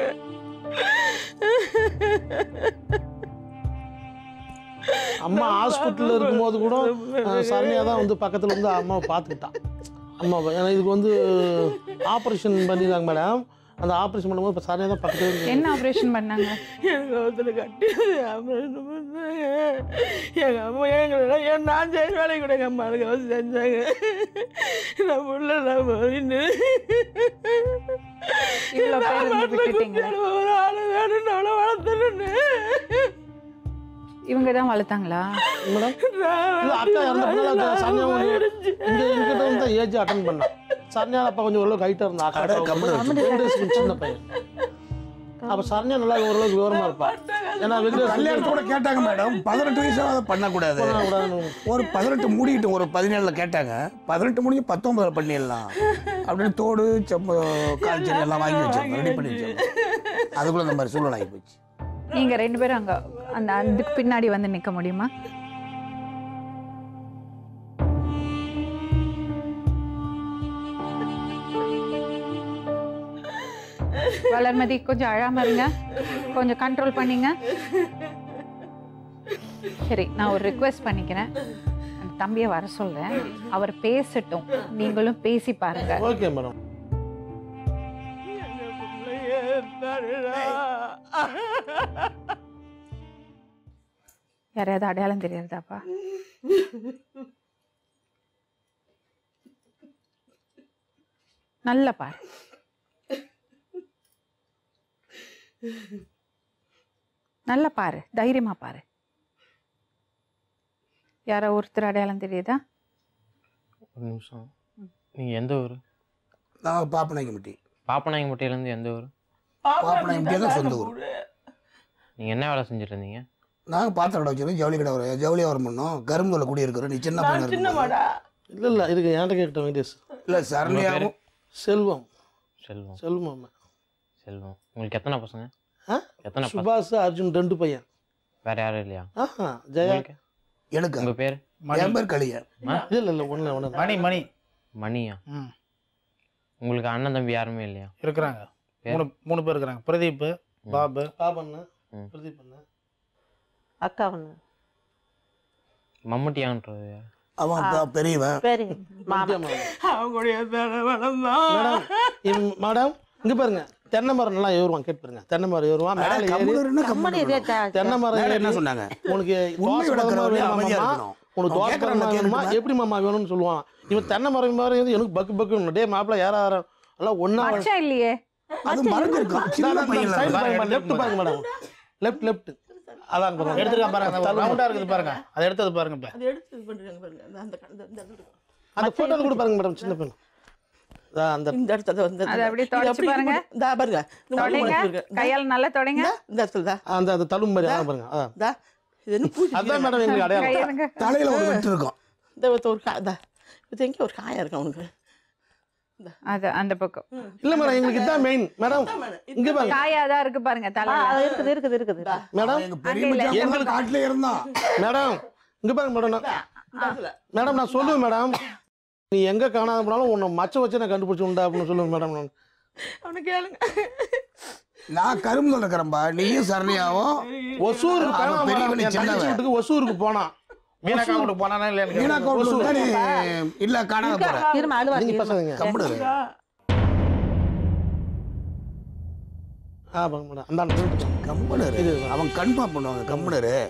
அம்மா ஹாஸ்பிட்டலில் இருக்கும்போது கூட அஹ், சரண்யா தான் வந்து பக்கத்தில் வந்து அம்மாவை பார்த்துக்கிட்டான் அம்மாவை ஏன்னா இதுக்கு வந்து ஆப்ரேஷன் பண்ணிருக்காங்க மேடம் அந்த ஆப்ரேஷன் பண்ணும்போது இப்போ சரண்யா தான் பக்கத்துல இருந்து என்ன ஆபரேஷன் பண்ணாங்க எனக்கு அவத்துல கட்டி ஆபரேஷன் பண்ணாங்க எங்கள் அம்மா எங்களை என் நான் செய்ய வேலை கூட எங்கள் அம்மாவுக்கு அவசரம் செஞ்சாங்க நம்ம உள்ள நம்ம நின்னு இவ்வளோ பேர் இருந்து நான் விட்டுட்டீங்களே. ஒரு ஆள் வேணும்னு அவளை வளர்த்துறேன்னு இவங்க தான் வளர்த்தாங்களா மேடம் இல்லை அக்கா இறந்த பின்னால சரண்யா இங்கே என்கிட்ட வந்து ஏஜ் அட்டன் பண்ணான் சரண்யா அப்பா கொஞ்சம் ஓரளவுக்கு ஹைட்டாக இருந்தா அட, கம்முனு அக்கா வச்சுட்டு. ரெண்டு வயசுக்கு சின்ன பையன் அப்போ சரண்யா நல்லா ஓரளவுக்கு விவரமா இருப்பா ஏன்னா வெங்கடேஷ் கல்யாணத்தோட கேட்டாங்க மேடம் பதினெட்டு வயசு அதை பண்ணக்கூடாது பண்ணக்கூடாதுன்னு ஒரு பதினெட்டு மூடிக்கிட்டு ஒரு பதினேழுல கேட்டாங்க பதினெட்டு முடிஞ்சு பத்தொன்பதுல பண்ணிடலாம் அப்படின்னு தோடு செம்பு கால் செடி எல்லாம் வாங்கி வச்சாங்க ரெடி பண்ணி வச்சாங்க அதுக்குள்ள இந்த மாதிரி சூழ்நிலை ஆகி போச்சு நீங்க ரெண்டு பேரும் அங்க அந்த அதுக்கு பின்னாடி வந்து நிக்க முடியுமா வளர்மதி கொஞ்சம் அழாம இருங்க கொஞ்சம் கண்ட்ரோல் பண்ணீங்க சரி நான் ஒரு ரிக்வெஸ்ட் பண்ணிக்கிறேன் அந்த தம்பியை வர சொல்றேன் அவர் பேசட்டும் நீங்களும் பேசி பாருங்க ஓகே மேடம் யாரையாவது அடையாளம் தெரியாதாப்பா நல்ல பாரு நல்ல பாரு தைரியமா பாரு யாரோ ஒருத்தர் அடையாளம் தெரியுதா ஒரு நிமிஷம் நீங்கள் எந்த ஊர் நான் பாப்பநாயக்கம்பட்டி பாப்பநாயக்கம்பட்டியிலேருந்து எந்த ஊர் பாப்பநாயக்கம்பட்டி தான் சொந்த ஊர் நீங்கள் என்ன வேலை செஞ்சுட்டு இருந்தீங்க நாங்கள் பாத்திர கடை வச்சிருக்கோம் ஜவுளி கடை வர- ஜவுளி வியாபாரம் பண்ணோம் கரும்புல குடி இருக்கிறோம் நீ சின்ன பையனா நான் சின்ன இருக்கும்போது. மாடா இல்லை இல்லை இதுக்கு என்கிட்ட கேட்ட வெங்கடேஷ் இல்ல சரண்யாவும் செல்வம் செல்வம் செல்வம் செல்வம் உங்களுக்கு எத்தனை பசங்க ஆ? எத்தனை பசங்க சுபாஷ் அர்ஜுன் ரெண்டு பையன் வேற யாரும் இல்லையா ஆஹா ஜெயா உங்களுக்கு எனக்கு உங்கள் பேர் என் பேர் கலியன் இல்லை இல்லை ஒன்று ஒன்று மணி மணி மணியா ம் உங்களுக்கு அண்ணன் தம்பி யாருமே இல்லையா இருக்கிறாங்க பேர்? மூணு மூணு பேர் இருக்கிறாங்க பிரதீப் பாபு பாபண்ணு ம். பிரதீப் அண்ணு அக்கா ஒன்று மம்முட்டியான்றது யார்? அவன் பெ- பெரியவன் சரி மாமா அவங்க கூட தானே வளர்ந்தான் மேடம் இவன் மேடம் இங்க பாருங்க தென்னை மரம் நல்லா ஏறுவான் கேட்டு பாருங்க தென்னை மரம் ஏறுவான் மேலே ஏறி கம்முனு கம்மனி கம்முனு தென்னை மரம் மேடம் ஏறி என்ன சொன்னாங்க உனக்கு உண்மை தோசை விளக்குற பதமா வரையும் வேணுமா அமைதியா மாமா? இருக்கணும். உனக்கு அவன் தோசை கேட்கறான், பதமா வேணுமா கேட்கணுமா? எப்படி மாமா வேணும்னு சொல்லுவான் இவன் தென்னை மரம் மாதிரி இருந்து எனக்கு பக்கு பக்கு டே மாப்பிள்ள யாரா யாரா எல்லாம் ஒன்னா மச்சான் இல்லையே அது மறைஞ்சிருக்கான் சின்ன பையன் சைடு இல்ல. பாருங்க லெஃப்ட் பாருங்க மேடம் லெஃப்ட் லெஃப்ட் அதான் பாருங்க எடுத்துருக்கான் பாருங்க அந்த ரவுண்டா இருக்குது பாருங்க அதை எடுத்தது பாருங்க இப்ப அது எடுத்து இது பண்ணுறாங்க பாருங்க அந்த அந்த அந்த- அந்த இடத்துல இருக்கு. அந்த போட்டோ கூட பாருங்க மேடம் சின்ன பெண் அதான் அந்த இந்த இடத்துல வந்து அதை அப்படியே தொடச்சு பாருங்க. இந்த பாருங்க இந்த மாதிரி தொடங்க இருக்கு. இந்த- கையால் நல்லா தொடங்க இந்த- இந்த இடத்துல தான் அந்த அந்த தழும்பு மாதிரி அதான் பாருங்க அதான் இதா இது என்ன பூச்சி அதான் மேடம் எங்களுக்கு அடையாளம் கையாளுங்க தலையில ஒரு வெட்டு இருக்கும் இந்த ஒருத்த ஒரு கா இதா இது எங்கே ஒரு காயம் இருக்கு அவனுக்கு அது அந்த பக்கம் இல்ல மேடம் எங்களுக்கு இதான் மெயின் மேடம் இங்க பாருங்க காயாதான் இருக்கு பாருங்க ஆ, தலை அது இருக்குது இருக்குது இருக்குது மேடம் எங்க பெரிய அங்க இல்ல. மச்சான் எங்களுக்கு- காட்டுல இருந்தான் மேடம் இங்க பாருங்க மேடம் நான்- இந்த இடத்துல மேடம் நான் சொல்லுவேன் மேடம் நீ எங்க காணாத போனாலும் உன்னை மச்ச வச்சு நான் கண்டுபிடிச்சு உண்டா அப்படின்னு சொல்லுவேன் மேடம் நான் அவனை கேளுங்க நான் கரும்பு இருக்கிறேன்பா நீயும் சரணியாவும் ஒசூருக்கு அவன் போனான் பெரிய மேடம். மணி என் தங்கச்சி சின்னவன். வீட்டுக்கு ஒசூருக்கு போனான் மீனாக்கா வீட்டுக்கு போனானா இல்லையான்னு மீனா கேட்கணும். கவுண்டர் நீ இல்ல காணாத போற இருமா அழுவா நீங்க பேசாதீங்க கம்முனு இரு. ஆ பாருங்க மேடம் அந்த அந்த வீட்டுக்கு வாங்க. கம்முனு இரு. இது அவன் கன்ஃபார்ம் பண்ணுவாங்க கம்முனு இரு.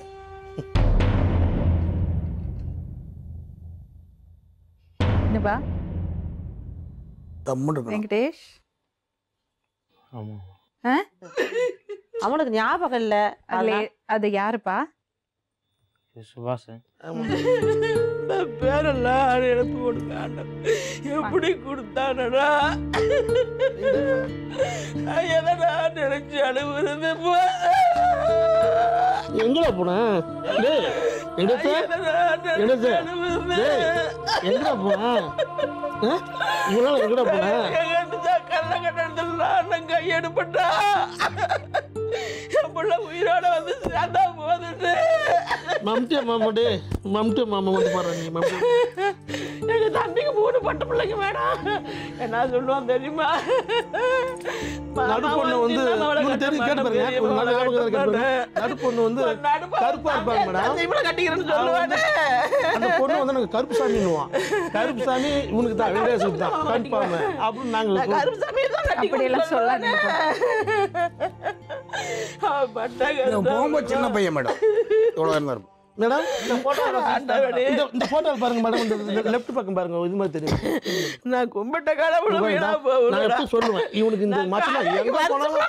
இதுபா கம்முனு இருக்கணும். வெங்கடேஷ் ஆமாம் ஆ? அவனுக்கு ஞாபகம் இல்ல அதுல அது யாருப்பா இது சுபாஷ் இந்த பேரெல்லாம் எனக்கு கொடுக்க எப்படி கொடுத்தானடா எதடா நினைச்சு அழுவுறது எங்கடா போன டேய் எடுத்து எடுத்து டேய் எங்கடா போன ஆ? இவ்வளவு நாள் எங்கடா போன கல்ல கட்டணத்துல அண்ணன் கையெடுப்பட்டா என் பிள்ளை உயிரோட வந்து சேர்ந்தா போதுட்டு மம்டியா மாமா டே மம்டியா மாமா வந்து பாரு நீ மம்டியா எங்க தம்பிக்கு மூணு பட்டு பிள்ளைங்க வேணாம் என்ன சொல்லுவான் தெரியுமா நடுப்பொண்ணு வந்து உங்களுக்கு தெரியும் கேட்டு பாருங்க ஒரு நல்ல ஞாபகம் இருக்கா கேட்டு பாருங்க. நடுப்பொண்ணு வந்து கருப்பா இருப்பாங்க மேடம் இவ்வளவு கட்டிக்கிறேன்னு சொல்லுவானே அந்த பொண்ணு வந்து நாங்க கருப்பு சாமின்னுவோம் கருப்பு சாமி இவனுக்கு தான் வெங்கடேசன் தான் கன்ஃபார்ம் அப்படின்னு நாங்க சொல்லுவோம். கருப்பு சாமியை தான் அப்படியெல்லாம் சொல்லாதீங்க. போகும்போது சின்ன பையன் மேடம் இவ்வளோ இருந்தா இருக்கும் மேடம் இந்த போட்டோ இந்த இந்த போட்டோ பாருங்க மேடம் இந்த லெஃப்ட் பக்கம் பாருங்க இது மாதிரி தெரியும் நான் கும்பிட்ட கடவுள் இவன் வீணா தான். போகுதுடா. நான் எப்படி சொல்லுவேன் இவனுக்கு இந்த மச்சனா எங்க போனாலும்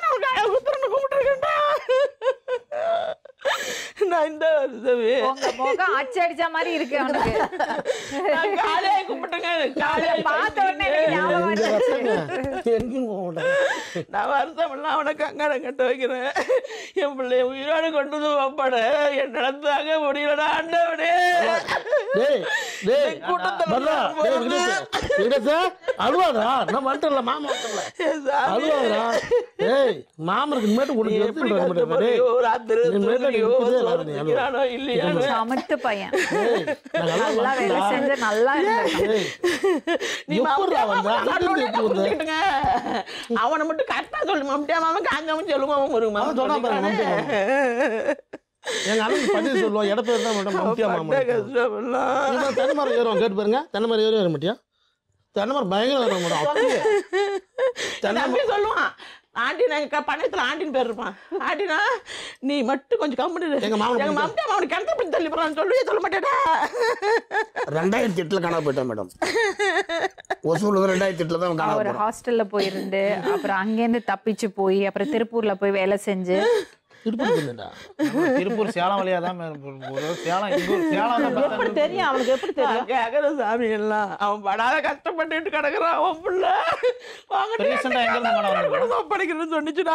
நான் இந்த வருஷமே உங்க முகம் அச்சடிச்ச மாதிரி இருக்கு அவனுக்கு நான் காலையே கும்பிட்டுங்க காலையே பார்த்த உடனே எனக்கு ஞாபகம் எங்க வந்துச்சு. ரசங்க எங்கேயும் போக மாட்டாங்க நான் வருஷமெல்லாம் அவனை கங்கணம் கட்ட வைக்கிறேன் என் பிள்ளைய உயிரோடு கொண்டு வந்து வைப்பாட என் நடந்தாங்க முடியலடா ஆண்டவனே டேய் டேய் கூட்டத்துல பர்ரா டேய் வெங்கடேஷ் வெங்கடேஷ் அழுவாதா நான் வந்துட்டல மாமா வந்துட்டல என் சாமி. அழுவாதா டேய் மாமனுக்கு இனிமேட்டு உனக்கு நீ எப்படி எப்படி வர மாட்டேன் டேய் கஷ்டப்படுறியோ, ராத்திரி இனிமேட்டு நீ தூங்கியோ, இப்படியே வராத நீ, அழுவ. சோறு இல்லையானு சமத்து பையன் டேய் நாங்கெல்லாம் நல்லா வேலை வந்துட்டா. செஞ்சு நல்லா இருந்திருக்கான் டேய் நீ எப்படிடா மம்டியா வந்த? மாமா அங்கிருந்து எப்படி வந்த? புரிஞ்சுக்கிட்டுங்க. அவனை மட்டும் கரெக்டா சொல்லு மம்டியா மாமா காஞ்சாம சொல்லுங்க அவன் ஒரு அவன் சொன்னா பாருங்க, மம்டியா எங்க அண்ணன் பதில் சொல்லுவான் இட பேர் தான் மேடம் மம்டியா மாமா கஷ்டமெல்லாம் இவன் தென்னை மரம் ஏறுவான் கேட்டு பாருங்க தென்னை மரம் ஏறி வர மாட்டியா தென்னை மரம் பயங்கரம் ஏறுவான் மேடம் அப்படியே தென்னை தம்பி சொல்லுவான் ஆண்டி நாங்க பணத்துல ஆண்டின்னு பேர் இருப்பான் ஆண்டினா நீ மட்டும் கொஞ்சம் கம்முனு எங்க மாமனை எங்க பிடிக்காது. மாமன் அவனுக்கு கிணத்து பிடிச்சி தள்ளி போறான்னு சொல்லவே சொல்ல மாட்டேடா ரெண்டாயிரத்தி எட்டில் காணா போயிட்டான் மேடம் ஒசூர்ல ரெண்டாயிரத்தி எட்டில் தான் காணா அவர் போகிறான் ஹாஸ்டல்ல போயிருந்து அப்புறம் அங்கேருந்து தப்பிச்சு போய் அப்புறம் திருப்பூர்ல போய் வேலை செஞ்சு திருப்பதி பண்ணடா திருப்பூர் சேலம் வழியா தான் மே- ஒரு சேலம் எங்க ஊர் சேலம் தான் எப்படி தெரியும் அவனுக்கு எப்படி தெரியும் கேக்குற சாமி எல்லாம் அவன் படாத கஷ்டப்பட்டுட்டு கிடக்குறான் அவன் புள்ள வாங்கிட்டு Recent ஆ எங்க இருந்து மேடம் வந்தீங்க? ஒப்படைக்கிறேன்னு சொன்னிச்சுடா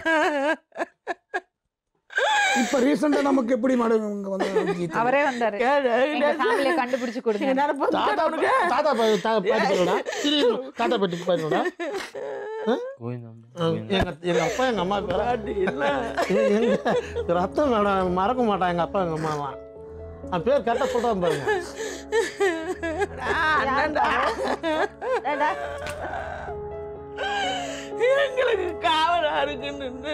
இப்போ ரீசெண்டாக நமக்கு எப்படி மேடம் இங்கே வந்து அவரே வந்தாரு எங்க ஃபேமிலியை கண்டுபிடிச்சு கொடுங்க நடப்பு தாத்தா தாத்தா பா- தா- பாட்டி போயிடா தாத்தா பாட்டி போயிடா எங்க எங்க அப்பா எங்க அம்மா பேர் எங்க ரத்தம் மேடம் மறக்க மாட்டான் எங்க அப்பா எங்க அம்மாவா அவன் பேர் கரெக்டாக சொல்றான் பாருங்க அண்ணன்டா டேடா, எங்களுக்கு காவலா இருக்குன்னு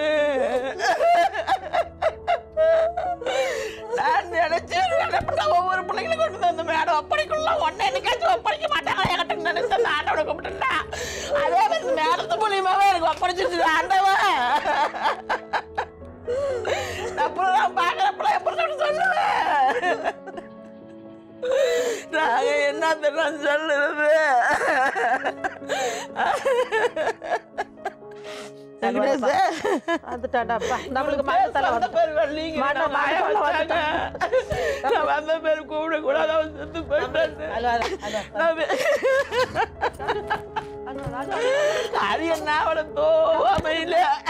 நான் நினைச்சு நினைப்பா ஒவ்வொரு பிள்ளைங்களும் கொண்டு வந்து அந்த மேடம் அப்படிக்குள்ள ஒன்னே என்னைக்காச்சும் ஒப்படைக்க மாட்டாங்க என்கிட்ட நினைச்சு அந்த ஆண்டவனை கும்பிட்டுட்டா அதே மாதிரி நேரத்து மூலியமாவே எனக்கு ஒப்படைச்சிருச்சு ஆண்டவன் அப்புறம் நான் பார்க்குறப்பல எப்படி சொல்லுவேன் நாங்க என்னத்த நான் சொல்லுறது வெங்கடேஷ், வந்துட்டாடாப்பா நம்மளுக்கு பேர் மன தலை சொந்த வந்து பேர் வரலீங்க. மாட்ட, நான் வாயை மாட்ட, வச்சாங்க. நான் வந்த பேர் கூப்பிடக்கூடாது, அவன் செத்து போயிட்டான்னு. நான் வே- அது என்ன அவனை தோமையில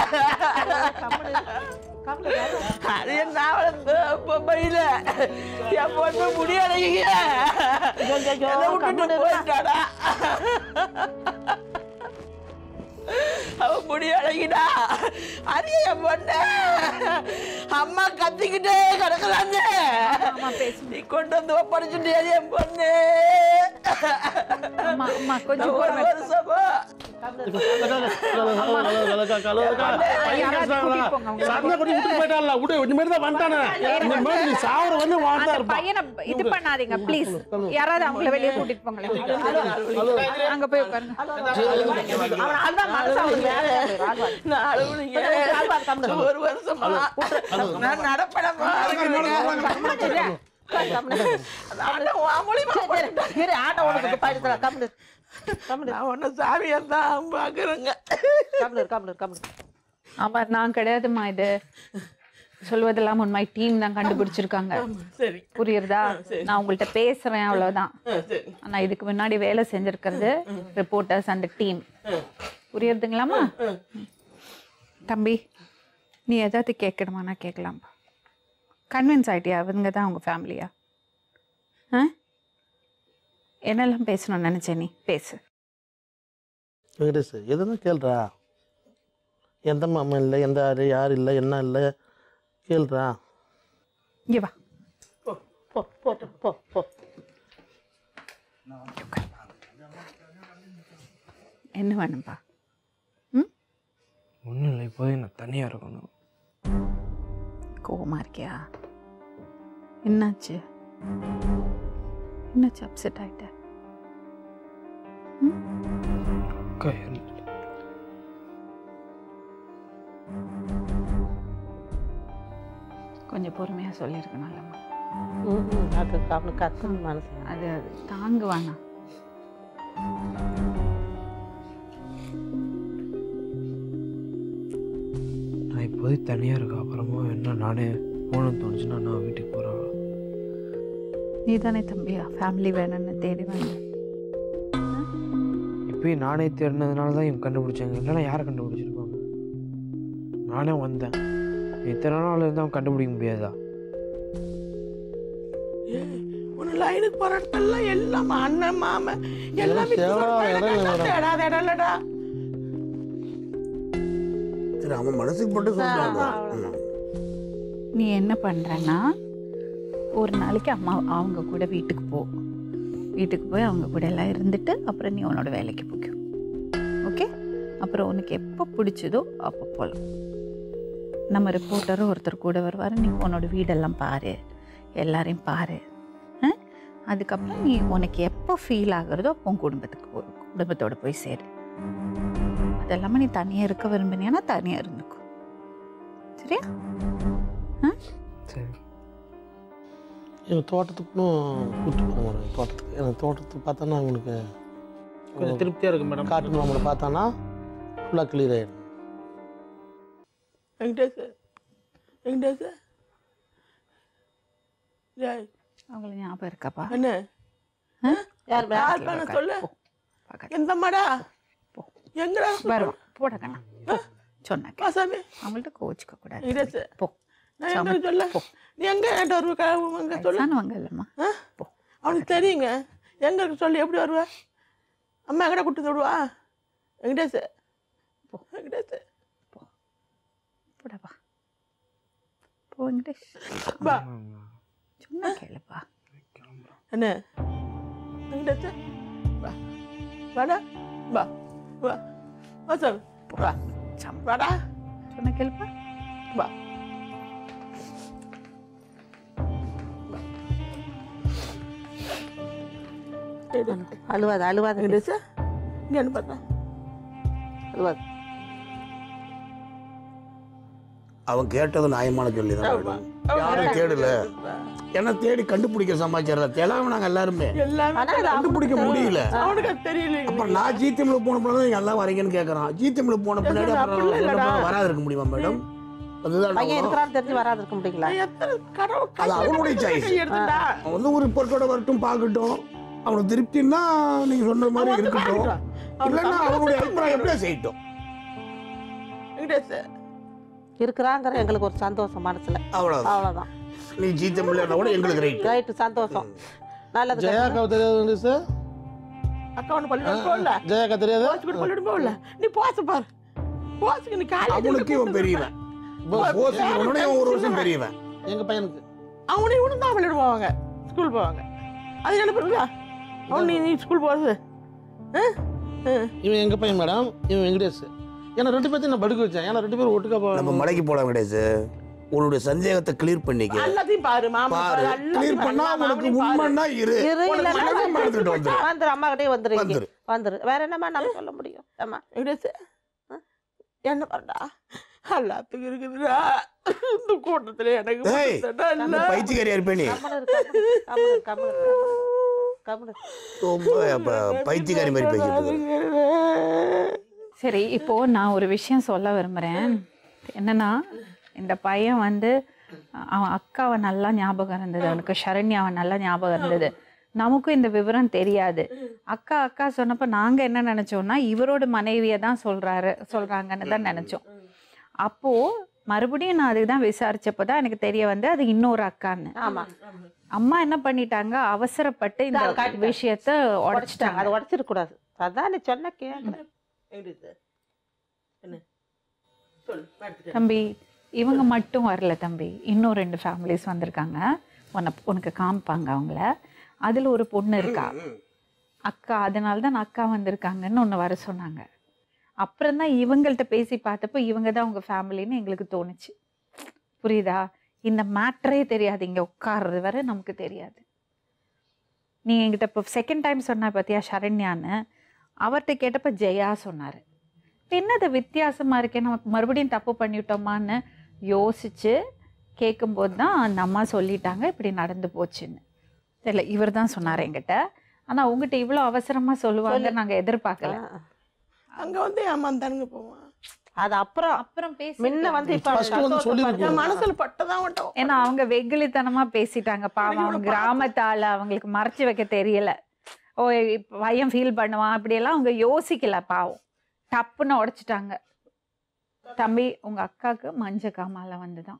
அது என்ன அவனை தோமையில என் பொண்ணு முடியலைங்க என்னை விட்டுட்டு போயிட்டாடா அவன் முடி அழகிடா அது என் பொண்ணு அம்மா கத்திக்கிட்டே கிடக்குறாங்க நீ கொண்டு வந்து ஒப்படைச்சுட்டியா என் பொண்ணு அம்மா அம்மா கொஞ்சம் ஒரு பொறுமை. வருஷமா யாராவது கூட்டிட்டு போங்க அவங்க. சண்டை கொடி விட்டு போயிட்டான்ல விடு இனிமேல் தான் வந்துட்டானே இனிமேல் நீ சாவர வந்து வாழ்ந்தா அந்த இருப்பான் பையனை இது பண்ணாதீங்க ப்ளீஸ் யாராவது அவங்கள வெளியே கூட்டிட்டு போங்களேன் அங்க போய் உட்காருங்க அவன் அதான் மனசு அவனுக்கு வேற. நான் அழுவுனீங்க. ஒரு வருஷமா நான் நடப்படமா இருக்கிறேங்க. அந்த உன் மூலியமா போயிட்டேன். இரு, ஆட்டோ உனக்கு பாடுறா கம்முனு கம்முனு நான் உன்னை சாமியத்தான் பார்க்குறேங்க கம்முனு கம்முனு கம்முனு ஆமா நான் கிடையாதுமா இது சொல்வதெல்லாம் உண்மை டீம் தான் கண்டுபிடிச்சிருக்காங்க சரி புரியுறதா நான் உங்கள்ட்ட பேசுறேன் அவ்வளவுதான் சரி ஆனா இதுக்கு முன்னாடி வேலை செஞ்சிருக்கிறது ரிப்போர்ட்டர்ஸ் அந்த டீம் புரியுறதுங்களாமா தம்பி நீ ஏதாவது கேட்கணுமா நான் கேட்கலாம் கன்வின்ஸ் ஆயிட்டியா இவங்க தான் உங்கள் ஃபேமிலியா ஆ என்னெல்லாம் பேசணும்னு நினச்சேன் நீ பேசு வெங்கடேஷ் எதுனா கேள்றா எந்த மாமா இல்லை எந்த யார் யார் இல்லை என்ன இல்லை கேள்றா இங்கே வா போ போ போட்டு போ போ என்ன வேணும்பா ஒன்றும் இல்லை இப்போதைக்கு நான் தனியாக இருக்கணும் கோவமா இருக்கியா என்னாச்சு என்னாச்சு அப்செட் ஆயிட்ட அக்கா இறந்துட்டு கொஞ்சம் பொறுமையாக சொல்லியிருக்கணும்லம்மா ம், ம், அது அவனுக்கு கத்தணும் மனசு அது அது தாங்குவானா நான் இப்போதைக்கு தனியாக இருக்கேன் அப்புறமா என்ன நானே போகணும்னு தோணுச்சுன்னா நான் வீட்டுக்கு போகிறேன் நீ தானே தம்பியா ஃபேமிலி வேணும்னு தேடி வந்து இப்போயும் நானே தேடினதுனால தான் இவங்க கண்டுபிடிச்சாங்க இல்லைன்னா யாரை கண்டுபிடிச்சிருப்பாங்க நானே வந்தேன் இத்தனை நாள் இருந்து அவன் கண்டுபிடிக்க முடியாதா உன்னை லைனுக்கு போற இடத்துல எல்லாம் அண்ணன் மாமன் எல்லாமே தேடா இடம் இல்லை மேடம். தேடாத இடம் இல்லடா சரி அவன் மனசுக்கு மட்டும் சொல்றான் நீ என்ன பண்ணுறன்னா ஒரு நாளைக்கு அம்மா அவங்க கூட வீட்டுக்கு போ வீட்டுக்கு போய் அவங்க கூட எல்லாம் இருந்துட்டு அப்புறம் நீ உன்னோட வேலைக்கு போய்க்கோ ஓகே அப்புறம் உனக்கு எப்போ பிடிச்சதோ அப்போ போகலாம் நம்ம ரிப்போர்ட்டரும் ஒருத்தர் கூட வருவார் நீ உன்னோட வீடெல்லாம் பாரு எல்லாரையும் பாரு ஆ? அதுக்கப்புறம் நீ உனக்கு எப்போ ஃபீல் ஆகுறதோ அப்போ உன் குடும்பத்துக்கு போ குடும்பத்தோட போய் சேரு அதெல்லாமே நீ தனியாக இருக்க விரும்பினியானா தனியாக இருந்துக்கோ சரியா சரி எங்கள் தோட்டத்துக்கும் கூப்பிட்டு போவாங்க தோட்டத்துக்கு எனக்கு தோட்டத்துக்கு பார்த்தோன்னா அவனுக்கு கொஞ்சம் திருப்தியாக இருக்கு மேடம் காட்டு மாமனை பார்த்தானா ஃபுல்லாக கிளியர் ஆகிடும் வெங்கடேஷ் வெங்கடேஷ் ஏய், அவங்கள ஞாபகம் இருக்காப்பா என்ன யார் மே- யார் பண்ண சொல்லு பக்கத்துல எந்த மாடா போ. எங்கடா வருவான் போட கண்ணா போ. சொன்னேன் வாசாமி அவங்கள்ட்ட கோச்சிக்க கூடாது வெங்கடேஷ் போ நான் எங்க சாமி, சொல்ல போ. நீ எங்க என்கிட்ட வருவ க- எங்க சொல்லு வயசானவங்க இல்லைம்மா ஆ? போ அவனுக்கு தெரியுங்க எங்க இருக்கு சொல்லி எப்படி வருவ அம்மா எங்கடா கூட்டு விடுவா வெங்கடேஷ் போ. வெங்கடேஷ் போடப்பா போ வெங்கடேஷ் பா சொன்னா கேளுப்பா என்ன வெங்கடேஷ் வா வாடா வா வா வா சாமி வா சாமி. வாடா சொன்ன கேளுப்பா வா அழுவாத அழுவாத வெங்கடேஷ் இங்க என்ன பார்த்தா அழுவாத அவன் கேட்டது நியாயமான சொல்லி தான் மேடம் யாரும் தேடல என்ன தேடி கண்டுபிடிக்க சமாச்சாரம் தேடாம நாங்க எல்லாருமே எல்லாமே ஆனா அது கண்டுபிடிக்க முடியல அவனுக்கு அது தெரியல அப்புறம் நான் ஜிடிஎம்ல போன பிள்ளை நீங்க எல்லாம் வரீங்கன்னு கேட்கறான் ஜிடிஎம்ல போன பின்னாடி இல்லடா, அப்புறம் அப்படிலாம் இல்லடா. சொன்ன வராது இருக்க முடியுமா மேடம் அதுதான் பையன் நான் இருக்கிறான்னு தெரிஞ்சு வராது இருக்க முடியுங்களா எத்தனை கடவுள் அது அவனுடைய choice. எடுத்துட்டா அவன் வந்து ஒரு ரிப்போர்ட்டோட வரட்டும் பார்க்கட்டும் அவனுக்கு திருப்தின்னா நீங்க சொன்ன மாதிரி அவன் வந்து இருக்கட்டும் காட்டுறான். இல்லைன்னா அவனுடைய அபிப்பிராயம் எப்படியா செய்யட்டும் வெங்கடேஷ் இருக்கிறாங்கிற எங்களுக்கு ஒரு சந்தோஷம் மனசுல அவ்வளவுதான் அவ்வளவுதான் நீ ஜிடிஎம்ல கூட எங்களுக்கு ரைட் ரைட்டு சந்தோஷம் நல்லது ஜெயாக்காவை தெரியாது சார் அக்கா ஒன்று பள்ளிக்கூடம் போகல ஜெயாக்கா தெரியாது போச்சு கூட பள்ளிக்கூடம் போகல நீ போச பாரு போசுக்கு நீ அவனுக்கு இவன் காலேஜ் பெரியவன் போசிக்கிறவனோட இவன் ஒரு வருஷம் பெரியவன் எங்கள் பையனுக்கு அவனையும் இவனும் தான் பள்ளிக்கூடம் போவாங்க ஸ்கூல் போவாங்க அது என்ன பண்ணுங்களா அவன் நீ நீ ஸ்கூல் போகிறது இவன் எங்கள் பையன் மேடம் இவன் வெங்கடேஷ் ஏன்னா ரெண்டு பேர்த்தையும் நான் படுக்க வச்சேன் ஏன்னா ரெண்டு பேரும் ஒட்டுக்கா நம்ம போகலாம் மலைக்கு போலாம் கிடையாது உன்னுடைய சந்தேகத்தை கிளியர் பண்ணிக்க எல்லாத்தையும் பாரு மாமா பாரு கிளியர் பண்ணா உனக்கு உண்மைன்னா இரு இரு இல்லைன்னா மனதை எடுத்துட்டு வந்துரு வந்துரு அம்மா கிட்டே வந்துரு இங்க வந்துரு வந்துரு வேற என்னம்மா நம்ம சொல்ல முடியும் அம்மா வெங்கடேஷ் என்ன பண்ணா எல்லாத்துக்கும் இருக்குதுடா இந்த கூட்டத்துல எனக்கு ஏய், மட்டும்தான்டா இந்த இல்ல. பைத்தியக்காரியா இருப்பே நீ கம்முனு இரு, கம்முனு இரு, கம்முனு இரு, கம்முனு இரு. ரொம்ப அப்ப பைத்தியக்காரி மாதிரி பேசிட்டு இருக்க. சரி இப்போ நான் ஒரு விஷயம் சொல்ல விரும்புகிறேன் என்னன்னா இந்த பையன் வந்து அ- அவன் அக்காவை நல்லா ஞாபகம் இருந்தது அவனுக்கு சரண்யாவை நல்லா ஞாபகம் இருந்தது நமக்கும் இந்த விவரம் தெரியாது அக்கா அக்கா சொன்னப்போ நாங்கள் என்ன நினச்சோம்னா இவரோட மனைவியை தான் சொல்கிறாரு சொல்கிறாங்கன்னு தான் நினச்சோம் அப்போது மறுபடியும் நான் அதுக்கு தான் விசாரிச்சப்போ தான் எனக்கு தெரிய வந்து அது இன்னொரு அக்கான்னு ஆமா அம்மா என்ன பண்ணிட்டாங்க அவசரப்பட்டு இந்த இந்தா, காட்டுங்க. விஷயத்த உடைச்சிட்டாங்க உடைச்சிட்டாங்க அதை உடச்சிருக்க கூடாது அதான் நீ சொன்ன கேட்க எப்படி இது? என்ன சொல்லு நான் எடுத்துக்கிறேன். தம்பி இவங்க மட்டும் வரல தம்பி இன்னும் ரெண்டு ஃபேமிலிஸ் வந்திருக்காங்க உன்னை உனக்கு காமிப்பாங்க அவங்கள அதில் ஒரு பொண்ணு இருக்கா அக்கா அதனால தான் அக்கா வந்திருக்காங்கன்னு ஒன்று வர சொன்னாங்க அப்புறம் தான் இவங்கள்ட்ட பேசி பார்த்தப்போ இவங்க தான் உங்கள் ஃபேமிலின்னு எங்களுக்கு தோணுச்சு புரியுதா இந்த மேட்ரே தெரியாது இங்கே உட்கார்றது வரை நமக்கு தெரியாது நீ என்கிட்ட இப்போ செகண்ட் டைம் சொன்ன பார்த்தியா சரண்யான்னு அவர்கிட்ட கேட்டப்ப ஜெயா சொன்னார் என்னது வித்தியாசமாக இருக்கே நமக்கு மறுபடியும் தப்பு பண்ணிட்டோமான்னு யோசிச்சு கேட்கும்போது தான் அந்த அம்மா சொல்லிட்டாங்க இப்படி நடந்து போச்சுன்னு தெரியல இவர் தான் சொன்னார் என்கிட்ட ஆனால் உங்ககிட்ட இவ்வளோ அவசரமாக சொல்லுவாங்க நாங்கள் எதிர்பார்க்கல அங்க வந்து ஏமாந்தானுங்க போவான் அது அப்புறம் அப்புறம் பேசி முன்ன வந்து இப்ப First வந்து சொல்லிருக்கணும். என் மனசுல பட்டதான் மட்டும் ஏன்னா அவங்க வெகுளித்தனமா பேசிட்டாங்க பாவம் அவங்க கிராமத்தால அவங்களுக்கு மறைச்சு வைக்க தெரியல ஓ இப்ப பையன் ஃபீல் பண்ணுவான் அப்படியெல்லாம் அவங்க யோசிக்கல பாவம் டப்புன்னு உடைச்சிட்டாங்க தம்பி உங்க அக்காவுக்கு மஞ்ச காமால வந்துதான்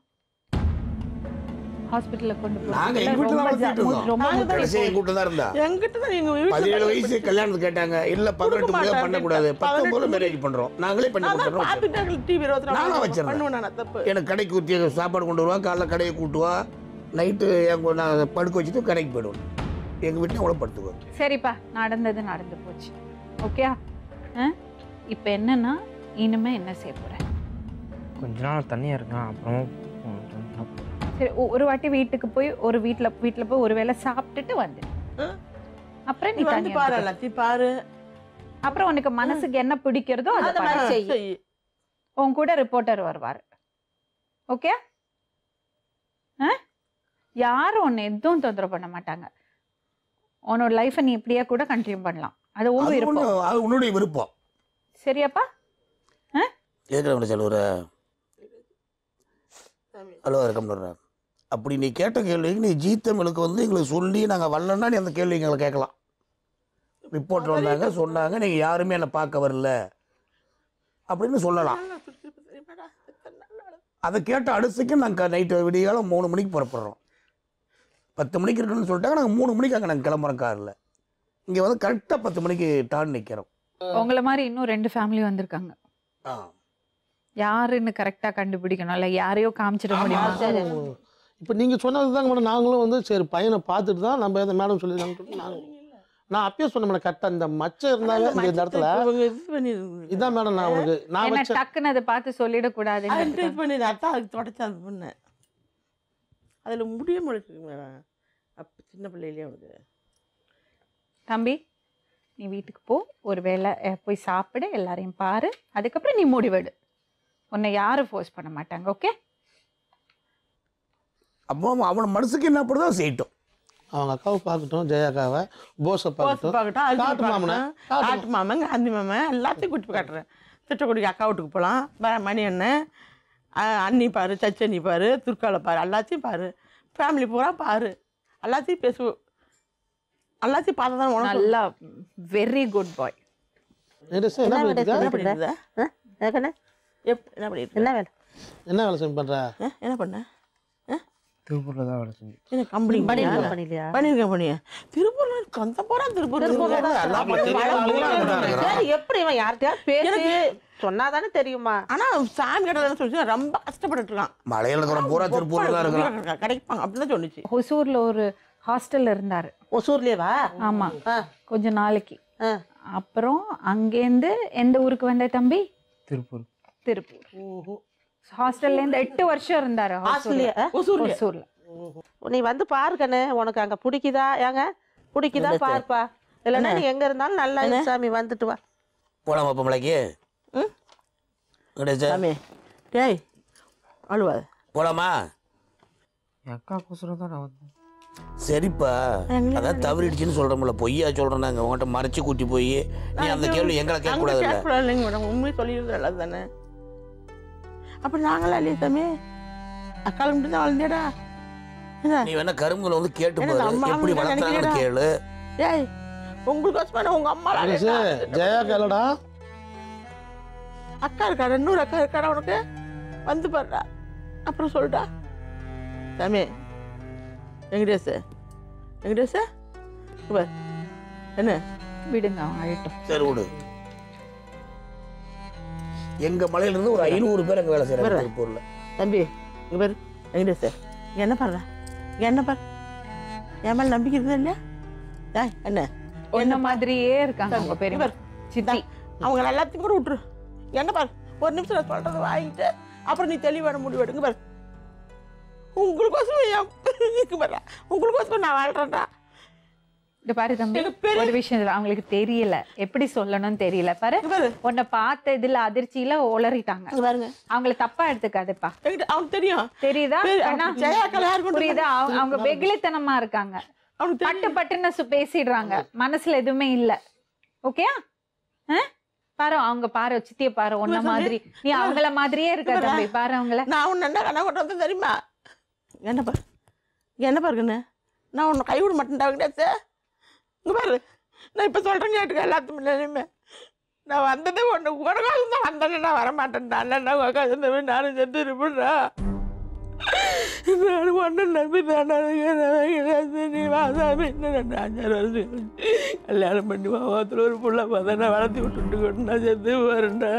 ஹாஸ்பிட்டல்ல கொண்டு நாங்க எங்க போறதுல வீட்டுல தான் ரொம்ப வளர்த்துட்டு ஜா- ரொம்ப இருந்தோம் கடைசி எங்க வீட்டுல தான் இருந்தா என்கிட்ட தான் எங்க வீட்டுல பதினேழு வயசு கல்யாணத்துக்கு கேட்டாங்க இல்ல பதினெட்டு மாட்டாங்க. முடியாது பண்ணக்கூடாது பத்தொன்பதுல பதினெட்டு மேரேஜ் பண்றோம் நாங்களே பண்ணி நான் தான் கொடுத்துறோம் பார்த்துட்டேன் டிவி இருபத்தி நானா நாலு வச்சிருந்தேன். பண்ணுவேன் நான் தப்பு எனக்கு கடைக்கு ஊற்றி சாப்பாடு கொண்டு வருவா காலைல கடையை கூட்டுவா நைட்டு எங்க நான் படுக்க வச்சுட்டு கடைக்கு போயிடுவேன் எங்க வீட்டில் அவ்வளோ படுத்துக்குவோம் சரிப்பா நடந்தது நடந்து போச்சு ஓகே இப்போ என்னன்னா இனிமே என்ன செய்ய போற கொஞ்ச நாள் தனியாக இருக்கான் அப்புறமா ம், கொஞ்ச நாள் சரி ஒ- ஒரு வாட்டி வீட்டுக்கு போய் ஒரு வீட்ல வீட்ல போய் ஒரு வேளை சாப்பிட்டுட்டு வந்து ஆ? அப்புறம் நீ நீ வந்து தனியா பாரு இருந்துக்கோ. எல்லாத்தையும் பாரு அப்புறம் உனக்கு மனசுக்கு என்ன பிடிக்கிறதோ அதை அந்த மாதிரி பண்ணு. செய். செய் உன் கூட ரிப்போர்ட்டர் வருவார் ஓகே யாரும் உன்னை எதுவும் தொந்தரவு பண்ண மாட்டாங்க உன்னோட லைஃப்பை நீ இப்படியே கூட கண்டினியூ பண்ணலாம் அது உங்க அது விருப்பம் ஒண்ணு- அது உன்னுடைய விருப்பம் சரியாப்பா ஏற்கனவே செல்வர ஹலோ இருக்கம்ன்ற அப்படி நீ கேட்ட கேள்விக்கு நீ ஜீ தமிழுக்கு வந்து எங்களுக்கு சொல்லி நாங்கள் வரலன்னா நீ அந்த கேள்வி எங்களை கேட்கலாம் ரிப்போர்ட் வந்தாங்க சொன்னாங்க நீங்கள் யாருமே என்னை பார்க்க வரல அப்படின்னு சொல்லலாம் அதை கேட்ட அடுத்துக்கு நாங்கள் நைட்டு விடியகாலம் மூணு மணிக்கு புறப்படுறோம் பத்து மணிக்கு இருக்குன்னு சொல்லிட்டாங்க நாங்கள் மூணு மணிக்கு அங்கே நாங்கள் கிளம்புறோம் காரில் இங்கே வந்து கரெக்டாக பத்து மணிக்கு டான் நிற்கிறோம் உங்களை மாதிரி இன்னும் ரெண்டு ஃபேமிலி வந்திருக்காங்க ஆ யாருன்னு கரெக்டா கண்டுபிடிக்கணும் இல்ல யாரையோ காமிச்சிட முடியுமா சரி. இப்போ நீங்கள் சொன்னது தாங்க மேடம் நாங்களும் வந்து சரி பையனை பார்த்துட்டு தான் நம்ம இந்த மேடம் சொல்லியிருக்காங்க நாங்கள் நான் அப்பயே சொன்னேன் மேடம் கரெக்டாக இந்த மச்சம் இருந்தாங்க இந்த இந்த இடத்துல இவங்க இது பண்ணி இதான் மேடம் நான் உனக்கு நான் என்ன வச்ச டக்குன்னு அதை பார்த்து சொல்லிடக்கூடாதுன்னு அட்வைஸ் பண்ணி அதான் அதுக்கு தொடச்சி அது பண்ணேன் அதில் முடிய முடிச்சுங்க அப்போ சின்ன பிள்ளையிலே அவனுக்கு தம்பி நீ வீட்டுக்கு போ ஒரு வேளை அஹ், போய் சாப்பிடு எல்லாரையும் பாரு அதுக்கப்புறம் நீ முடிவெடு உன்னை யாரும் ஃபோர்ஸ் பண்ண மாட்டாங்க ஓகே அப்போ அவன் மனசுக்கு என்ன படுதோ செய்யட்டும் அவங்க அக்காவை பார்க்கட்டும் ஜெயா அக்காவை போஸை போஸ் பார்க்கட்டும் பார்க்கட்டும் அஜி காட்டு மாமனை, பார்க்கட்டும் காட்டு காட்டு மாமன் காந்தி மாமன் எல்லாத்தையும் கூட்டி போய் காட்டுறேன் திட்டக்குடிக்கு அக்கா வீட்டுக்கு போகலாம் மணி அண்ணன் அஹ் அண்ணி பாரு சச்சண்ணி பாரு துர்காவில் பாரு எல்லாத்தையும் பாரு ஃபேமிலி பூரா பாரு எல்லாத்தையும் பேசு எல்லாத்தையும் பார்த்தா தான் உனக்கு நல்லா வெரி குட் பாய் நெரிசா என்ன பண்ணிட்டு என்ன இருக்க? பண்ணிட்டு இருந்த? ஆ? எனக்கு என்ன? எப் என்ன பண்ணிட்டு இருந்த? என்ன வேலை என்ன வேலை செய்ய பண்ற ஆ? என்ன பண்ண திருப்பூரில் தான் வேலை செஞ்சு என்ன கம்பெனி பனியன் பண்ணியா கம்பெனிலையா பண்ணிருக்கேன் பண்ணியா திருப்பூர்ல சொந்த போறா திருப்பூர் திருப்பூர்ல தான் எல்லாம் அப்படி தெரியும். மழை அவங்களும் பெய்யுது. அங்கதான் இருக்கிறாங்க. சரி, எப்படி இவன் யார்கிட்டயாவது பேசி சொன்னாதானே தெரியுமா ஆனா சாமி கிட்ட சொல்லி ரொம்ப கஷ்டப்பட்டுட்டு இருக்கான் மலையில இருக்கிற பூரா திருப்பூர்ல தான் இருக்கிறான் கிடைப்பாங்க அப்படின்னு சொன்னிச்சு ஹொசூர்ல ஒரு ஹாஸ்டல்ல இருந்தாரு ஒசூர்லயேவா ஆமா ஆ. கொஞ்ச நாளைக்கு ஆ. அப்புறம் அங்கேருந்து எந்த ஊருக்கு வந்த தம்பி திருப்பூர் திருப்பூர் ஹாஸ்டல்ல இருந்து எட்டு வருஷம் இருந்தாரு ஹாஸ்டல்லையே, ஆ? ஒசூர்ல ஹொசூர்ல நீ வந்து பாரு கண்ணு உனக்கு அங்க பிடிக்குதா ஏங்க பிடிக்குதா என்னத்த? பாருப்பா இல்லைன்னா நீ எங்க இருந்தாலும் நல்லா இரு சாமி வந்துட்டு வா போலாமா அப்ப மலைக்கு ம்? கிடைச்சா சாமி டேய் அழுவாத போலாமா என் அக்கா கோசரம் தான் நான் வந்தேன் சரிப்பா அதான் தவறிடுச்சுன்னு சொல்றோம்ல பொய்யா சொல்றோம் நாங்க உங்கள்கிட்ட மறைச்சு கூட்டி போய் நீ அந்த கேள்வி எங்களை கேட்க கூடாதுல்ல கேட்கக்கூடாது இல்லைங்க மேடம் உண்மையை சொல்லிடுறது நல்லது தானே அப்ப நாங்களா இல்லையா சாமி அக்கால மட்டும் தான் வளர்ந்தேடா என்ன நீ வேணா கரும்புல வந்து கேட்டு என்ன பாரு நம்ம எப்படி அம்மா வளர்த்தாங்கன்னு நினைக்கிறேடா. கேளு ஏய் உங்களுக்கு வசமான உங்க அம்மா நெரிசு ஜெயா கேளடா அக்கா இருக்காடா இன்னொரு அக்கா இருக்காடா உனக்கு வந்து பாருடா அப்புறம் சொல்லிட்டா சாமி வெங்கடேஷ் வெங்கடேஷ் இங்க பாரு. என்ன விடுங்க அவன் அழட்டும் சரி விடு எங்க மலையில இருந்து ஒரு ஐநூறு பேர் அங்க வேலை செய்யறாங்க வர்றேன். திருப்பூர்ல தம்பி இங்க பாரு வெங்கடேஷ் இங்க என்ன பாரு இங்க என்ன பாரு என் மேல நம்பிக்கை இருக்குதா இல்லையா ஏய், என்ன ஒன்ன மாதிரியே இருக்காங்க உங்க இங்க பெரியம்மா பாரு. சித்தி அவங்க எல்லாத்தையும் கூட விட்டுரு என்ன பாரு ஒரு நிமிஷம் நான் சொல்றதை வாங்கிட்டு அப்புறம் நீ தெளிவான முடிவு எடுங்க பாரு உங்களுக்கோசம் என் இங்க பாரு உங்களுக்கோசம் நான் வாழ்றேன்டா இங்க பாரு தம்பி எங்க பெரிய- ஒரு விஷயம் இதுல அவங்களுக்கு தெரியல எப்படி சொல்லணும்னு தெரியல பாரு இங்க பாரு உன்னை பார்த்த இதுல அதிர்ச்சியில உளறிட்டாங்க இங்க பாருங்க அவங்கள தப்பா எடுத்துக்காதுப்பா என்கிட்ட அவனுக்கு தெரியும் தெரியுதா பெரிய- கண்ணா? ஜெயாக்கள் யார் கொண்டு புரியுதா அவங்க- அவங்க வெகுளித்தனமா இருக்காங்க அவனுக்கு பட்டு தெரியும் பட்டுன்னு சு- பேசிடுறாங்க மனசுல எதுவுமே இல்ல ஓகேயா பாரு அவங்க பாரு சித்திய பாரு உன்ன இவன் மாதிரி நீ அவங்கள மாதிரியே இருக்க இவன் தம்பி பாரு அவங்கள நான் உன்னை என்ன கண்ணா கொண்டு வந்தேன் தெரியுமா என்ன பாரு இங்க என்ன பாருங்கண்ணே நான் உன்னை கை விட மாட்டேன்டா கிடையாது இங்க பாரு நான் இப்போ சொல்கிறேன் கேட்டுக்க எல்லாத்துமே நான் வந்ததே ஒன்று உனக்காக தான் வந்தேன் நான் வர மாட்டேன்டா அண்ணா உட்காந்து இருந்தவே நானும் செத்து இருப்பேன்டா நான் ஒன்று நம்பி தானே நீ வாசாமி இன்னும் ரெண்டு அஞ்சாறு வருஷம் கழிச்சு கல்யாணம் பண்ணி மாவத்தில் ஒரு புள்ள பார்த்தா நான் வளர்த்தி விட்டுட்டு கொண்டு நான் செத்து போறேன்டா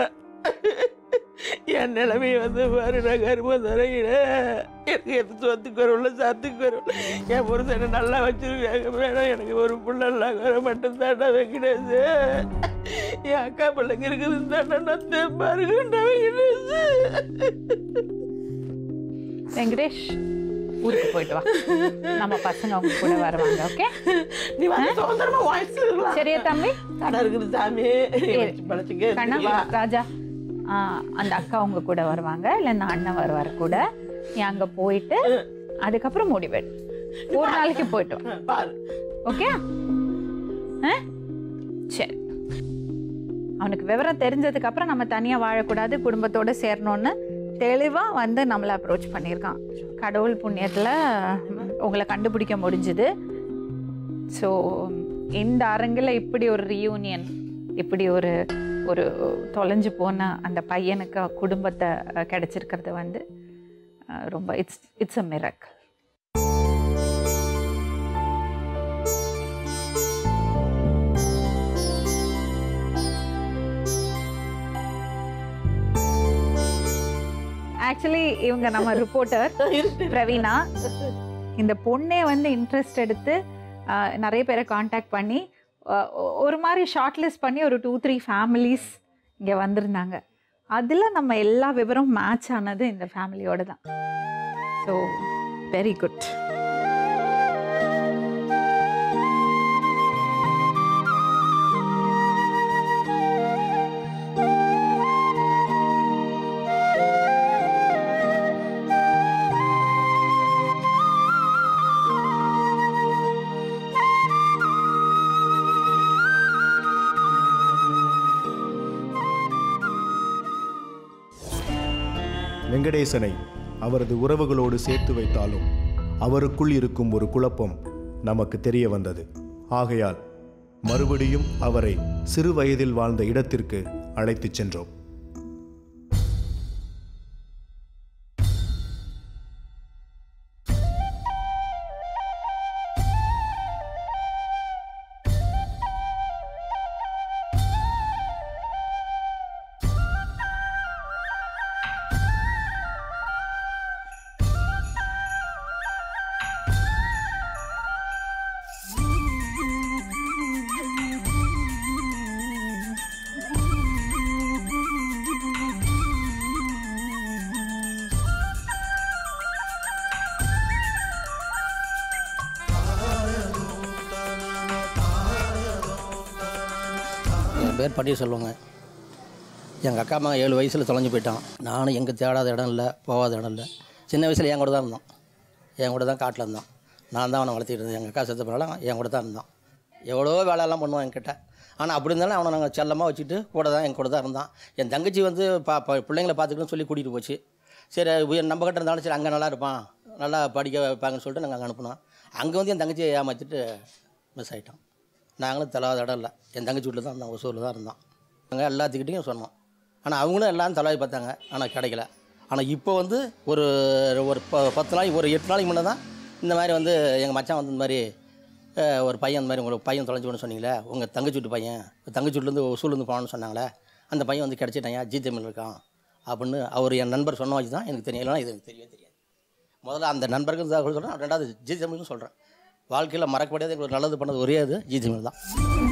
என் நிலைமை வந்து பாரு நான் கருமம் தரையிறேன் எனக்கு எது சொத்துக்கு வரும்ல சத்துக்கு வரும் என் புருஷனை நல்லா வச்சிருக்காங்க வேணும் எனக்கு ஒரு புள்ள நல்லா வர மட்டும் தாண்டா வெங்கடேஷ் என் அக்கா பிள்ளைங்க இருக்குது தாண்டா நான் தெம்பா இருக்குண்டா வெங்கடேஷ் வெங்கடேஷ் ஊருக்கு போயிட்டு வா நம்ம பசங்க அவங்க கூட வருவாங்க ஓகே நீ வந்து சுதந்திரமா வாய்ஸ் இருக்கலாம் சரியா தம்பி கடை இருக்குது சாமி பழச்சிக்க கண்ணா வா, ராஜா ஆ, அந்த அக்கா உங்க கூட வருவாங்க இல்ல இந்த அண்ணன் வருவார் கூட நீ அங்க போயிட்டு அதுக்கப்புறம் முடிவெடு ஒரு நாளைக்கு போயிட்டு வா பாரு ஓகே சரி அவனுக்கு விவரம் தெரிஞ்சதுக்கு அப்புறம் நம்ம தனியா வாழக்கூடாது குடும்பத்தோட சேரணும்னு தெளிவா வந்து நம்மளை அப்ரோச் பண்ணியிருக்கான் கடவுள் புண்ணியத்துல ம், உங்களை கண்டுபிடிக்க முடிஞ்சுது ஸோ இந்த அரங்கில் இப்படி ஒரு ரியூனியன் இப்படி ஒரு ஒரு தொலைஞ்சு போன அந்த பையனுக்கு குடும்பத்தை அஹ், கிடைச்சிருக்கிறது வந்து அஹ், ரொம்ப it's it's a miracle actually இவங்க நம்ம ரிப்போர்ட்டர் பிரவீனா இந்த பொண்ணே வந்து இன்ட்ரெஸ்ட் எடுத்து ஆஹ், நிறைய பேரை காண்டாக்ட் பண்ணி ஆஹ், ஒ- ஒரு மாதிரி ஷார்ட் லிஸ்ட் பண்ணி ஒரு டூ த்ரீ ஃபேமிலிஸ் இங்கே வந்திருந்தாங்க அதில் நம்ம எல்லா விவரம் மேட்ச் ஆனது இந்த ஃபேமிலியோட தான் ஸோ வெரி குட் வெங்கடேசனை அவரது உறவுகளோடு சேர்த்து வைத்தாலும் அவருக்குள் இருக்கும் ஒரு குழப்பம் நமக்கு தெரிய வந்தது ஆகையால் மறுபடியும் அவரை சிறு வயதில் வாழ்ந்த இடத்திற்கு அழைத்துச் சென்றோம் என் பேர் பன்னீர்செல்வங்க எங்கள் அக்கா மகன் ஏழு வயசில் தொலைஞ்சு போயிட்டான் நானும் எங்கே தேடாத இடம் இல்லை போகாத இடம் இல்லை சின்ன வயசில் என் கூட தான் இருந்தான் என் கூட தான் காட்டில் இருந்தான் நான் தான் அவனை வளர்த்திட்டு இருந்தேன் எங்கள் அக்கா செத்த பிறகு என் கூட தான் இருந்தான் எவ்வளோ வேலையெல்லாம் பண்ணுவான் என்கிட்ட ஆனால் அப்படி இருந்தாலும் அவனை நாங்கள் செல்லமாக வச்சுட்டு கூட தான் என் கூட தான் இருந்தான் என் தங்கச்சி வந்து பா ப- பிள்ளைங்களை பார்த்துக்கணும்னு சொல்லி கூட்டிகிட்டு போச்சு சரி உயர் நம்ம கிட்ட இருந்தாலும் சரி அங்கே நல்லா இருப்பான் நல்லா படிக்க வைப்பாங்கன்னு சொல்லிட்டு நாங்கள் அங்கே அனுப்புனோம் அங்கே வந்து என் தங்கச்சியை ஏமாற்றிட்டு மிஸ் ஆகிட்டான் நாங்களும் தலாத இடம் இல்லை என் தங்கச்சி வீட்டில் தான் இருந்தோம் ஒசூரில் தான் இருந்தோம் நாங்கள் எல்லாத்துக்கிட்டையும் சொன்னோம் ஆனால் அவங்களும் எல்லாம் தலாவி பார்த்தாங்க ஆனால் கிடைக்கல ஆனால் இப்போ வந்து ஒரு ஒரு ப பத்து நாளைக்கு ஒரு எட்டு நாளைக்கு முன்னே தான் இந்த மாதிரி வந்து எங்கள் மச்சான் வந்து இந்த மாதிரி அஹ், ஒரு பையன் அந்த மாதிரி உங்களுக்கு பையன் தொலைஞ்சு போகணும்னு சொன்னீங்களே உங்கள் தங்கச்சி வீட்டு பையன் தங்கச்சி வீட்டிலேருந்து ஒசூர்லேருந்து போகணும்னு சொன்னாங்களே அந்த பையன் வந்து கிடச்சிட்டாயா ஜி தமிழ் இருக்கான் அப்படின்னு அவர் என் நண்பர் சொன்ன வச்சு தான் எனக்கு தெரியும் இல்லைனா இது எனக்கு தெரியவே தெரியாது முதல்ல அந்த நண்பர்கள் தான் சொல்கிறேன் ரெண்டாவது ஜி தமிழ்னு சொல்கிறேன் வாழ்க்கையில் மறக்க முடியாத எங்களுக்கு ஒரு நல்லது பண்ணது ஒரே அது ஜி தமிழ் தான்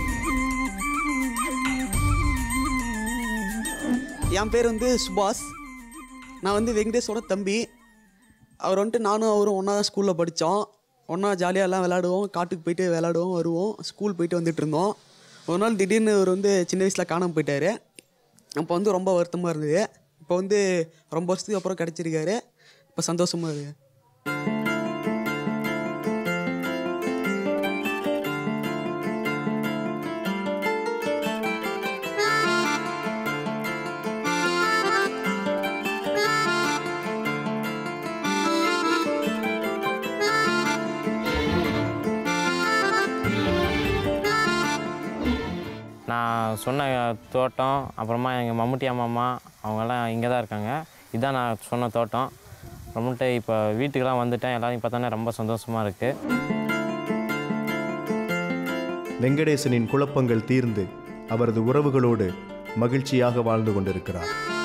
என் பேர் வந்து சுபாஷ் நான் வந்து வெங்கடேஷோட தம்பி அவர் வந்துட்டு நானும் அவரும் ஒன்றா தான் ஸ்கூலில் படித்தோம் ஒன்றா ஜாலியாக எல்லாம் விளாடுவோம் காட்டுக்கு போயிட்டு விளாடுவோம் வருவோம் ஸ்கூல் போயிட்டு வந்துட்டு இருந்தோம் ஒரு நாள் திடீர்னு அவர் வந்து சின்ன வயசில் காணாமல் போயிட்டார் அப்போ வந்து ரொம்ப வருத்தமாக இருந்தது இப்போ வந்து ரொம்ப வருஷத்துக்கு அப்புறம் கிடச்சிருக்காரு இப்போ சந்தோஷமாக இருக்குது நான் சொன்ன தோட்டம் அப்புறமா எங்கள் மம்முட்டி அம்மாமா அவங்கெல்லாம் இங்கே தான் இருக்காங்க இதுதான் நான் சொன்ன தோட்டம் அப்புறமேட்டு இப்போ வீட்டுக்கெல்லாம் வந்துட்டேன் எல்லாரையும் பார்த்தோன்னே ரொம்ப சந்தோஷமாக இருக்குது வெங்கடேசனின் குழப்பங்கள் தீர்ந்து அவரது உறவுகளோடு மகிழ்ச்சியாக வாழ்ந்து கொண்டிருக்கிறார்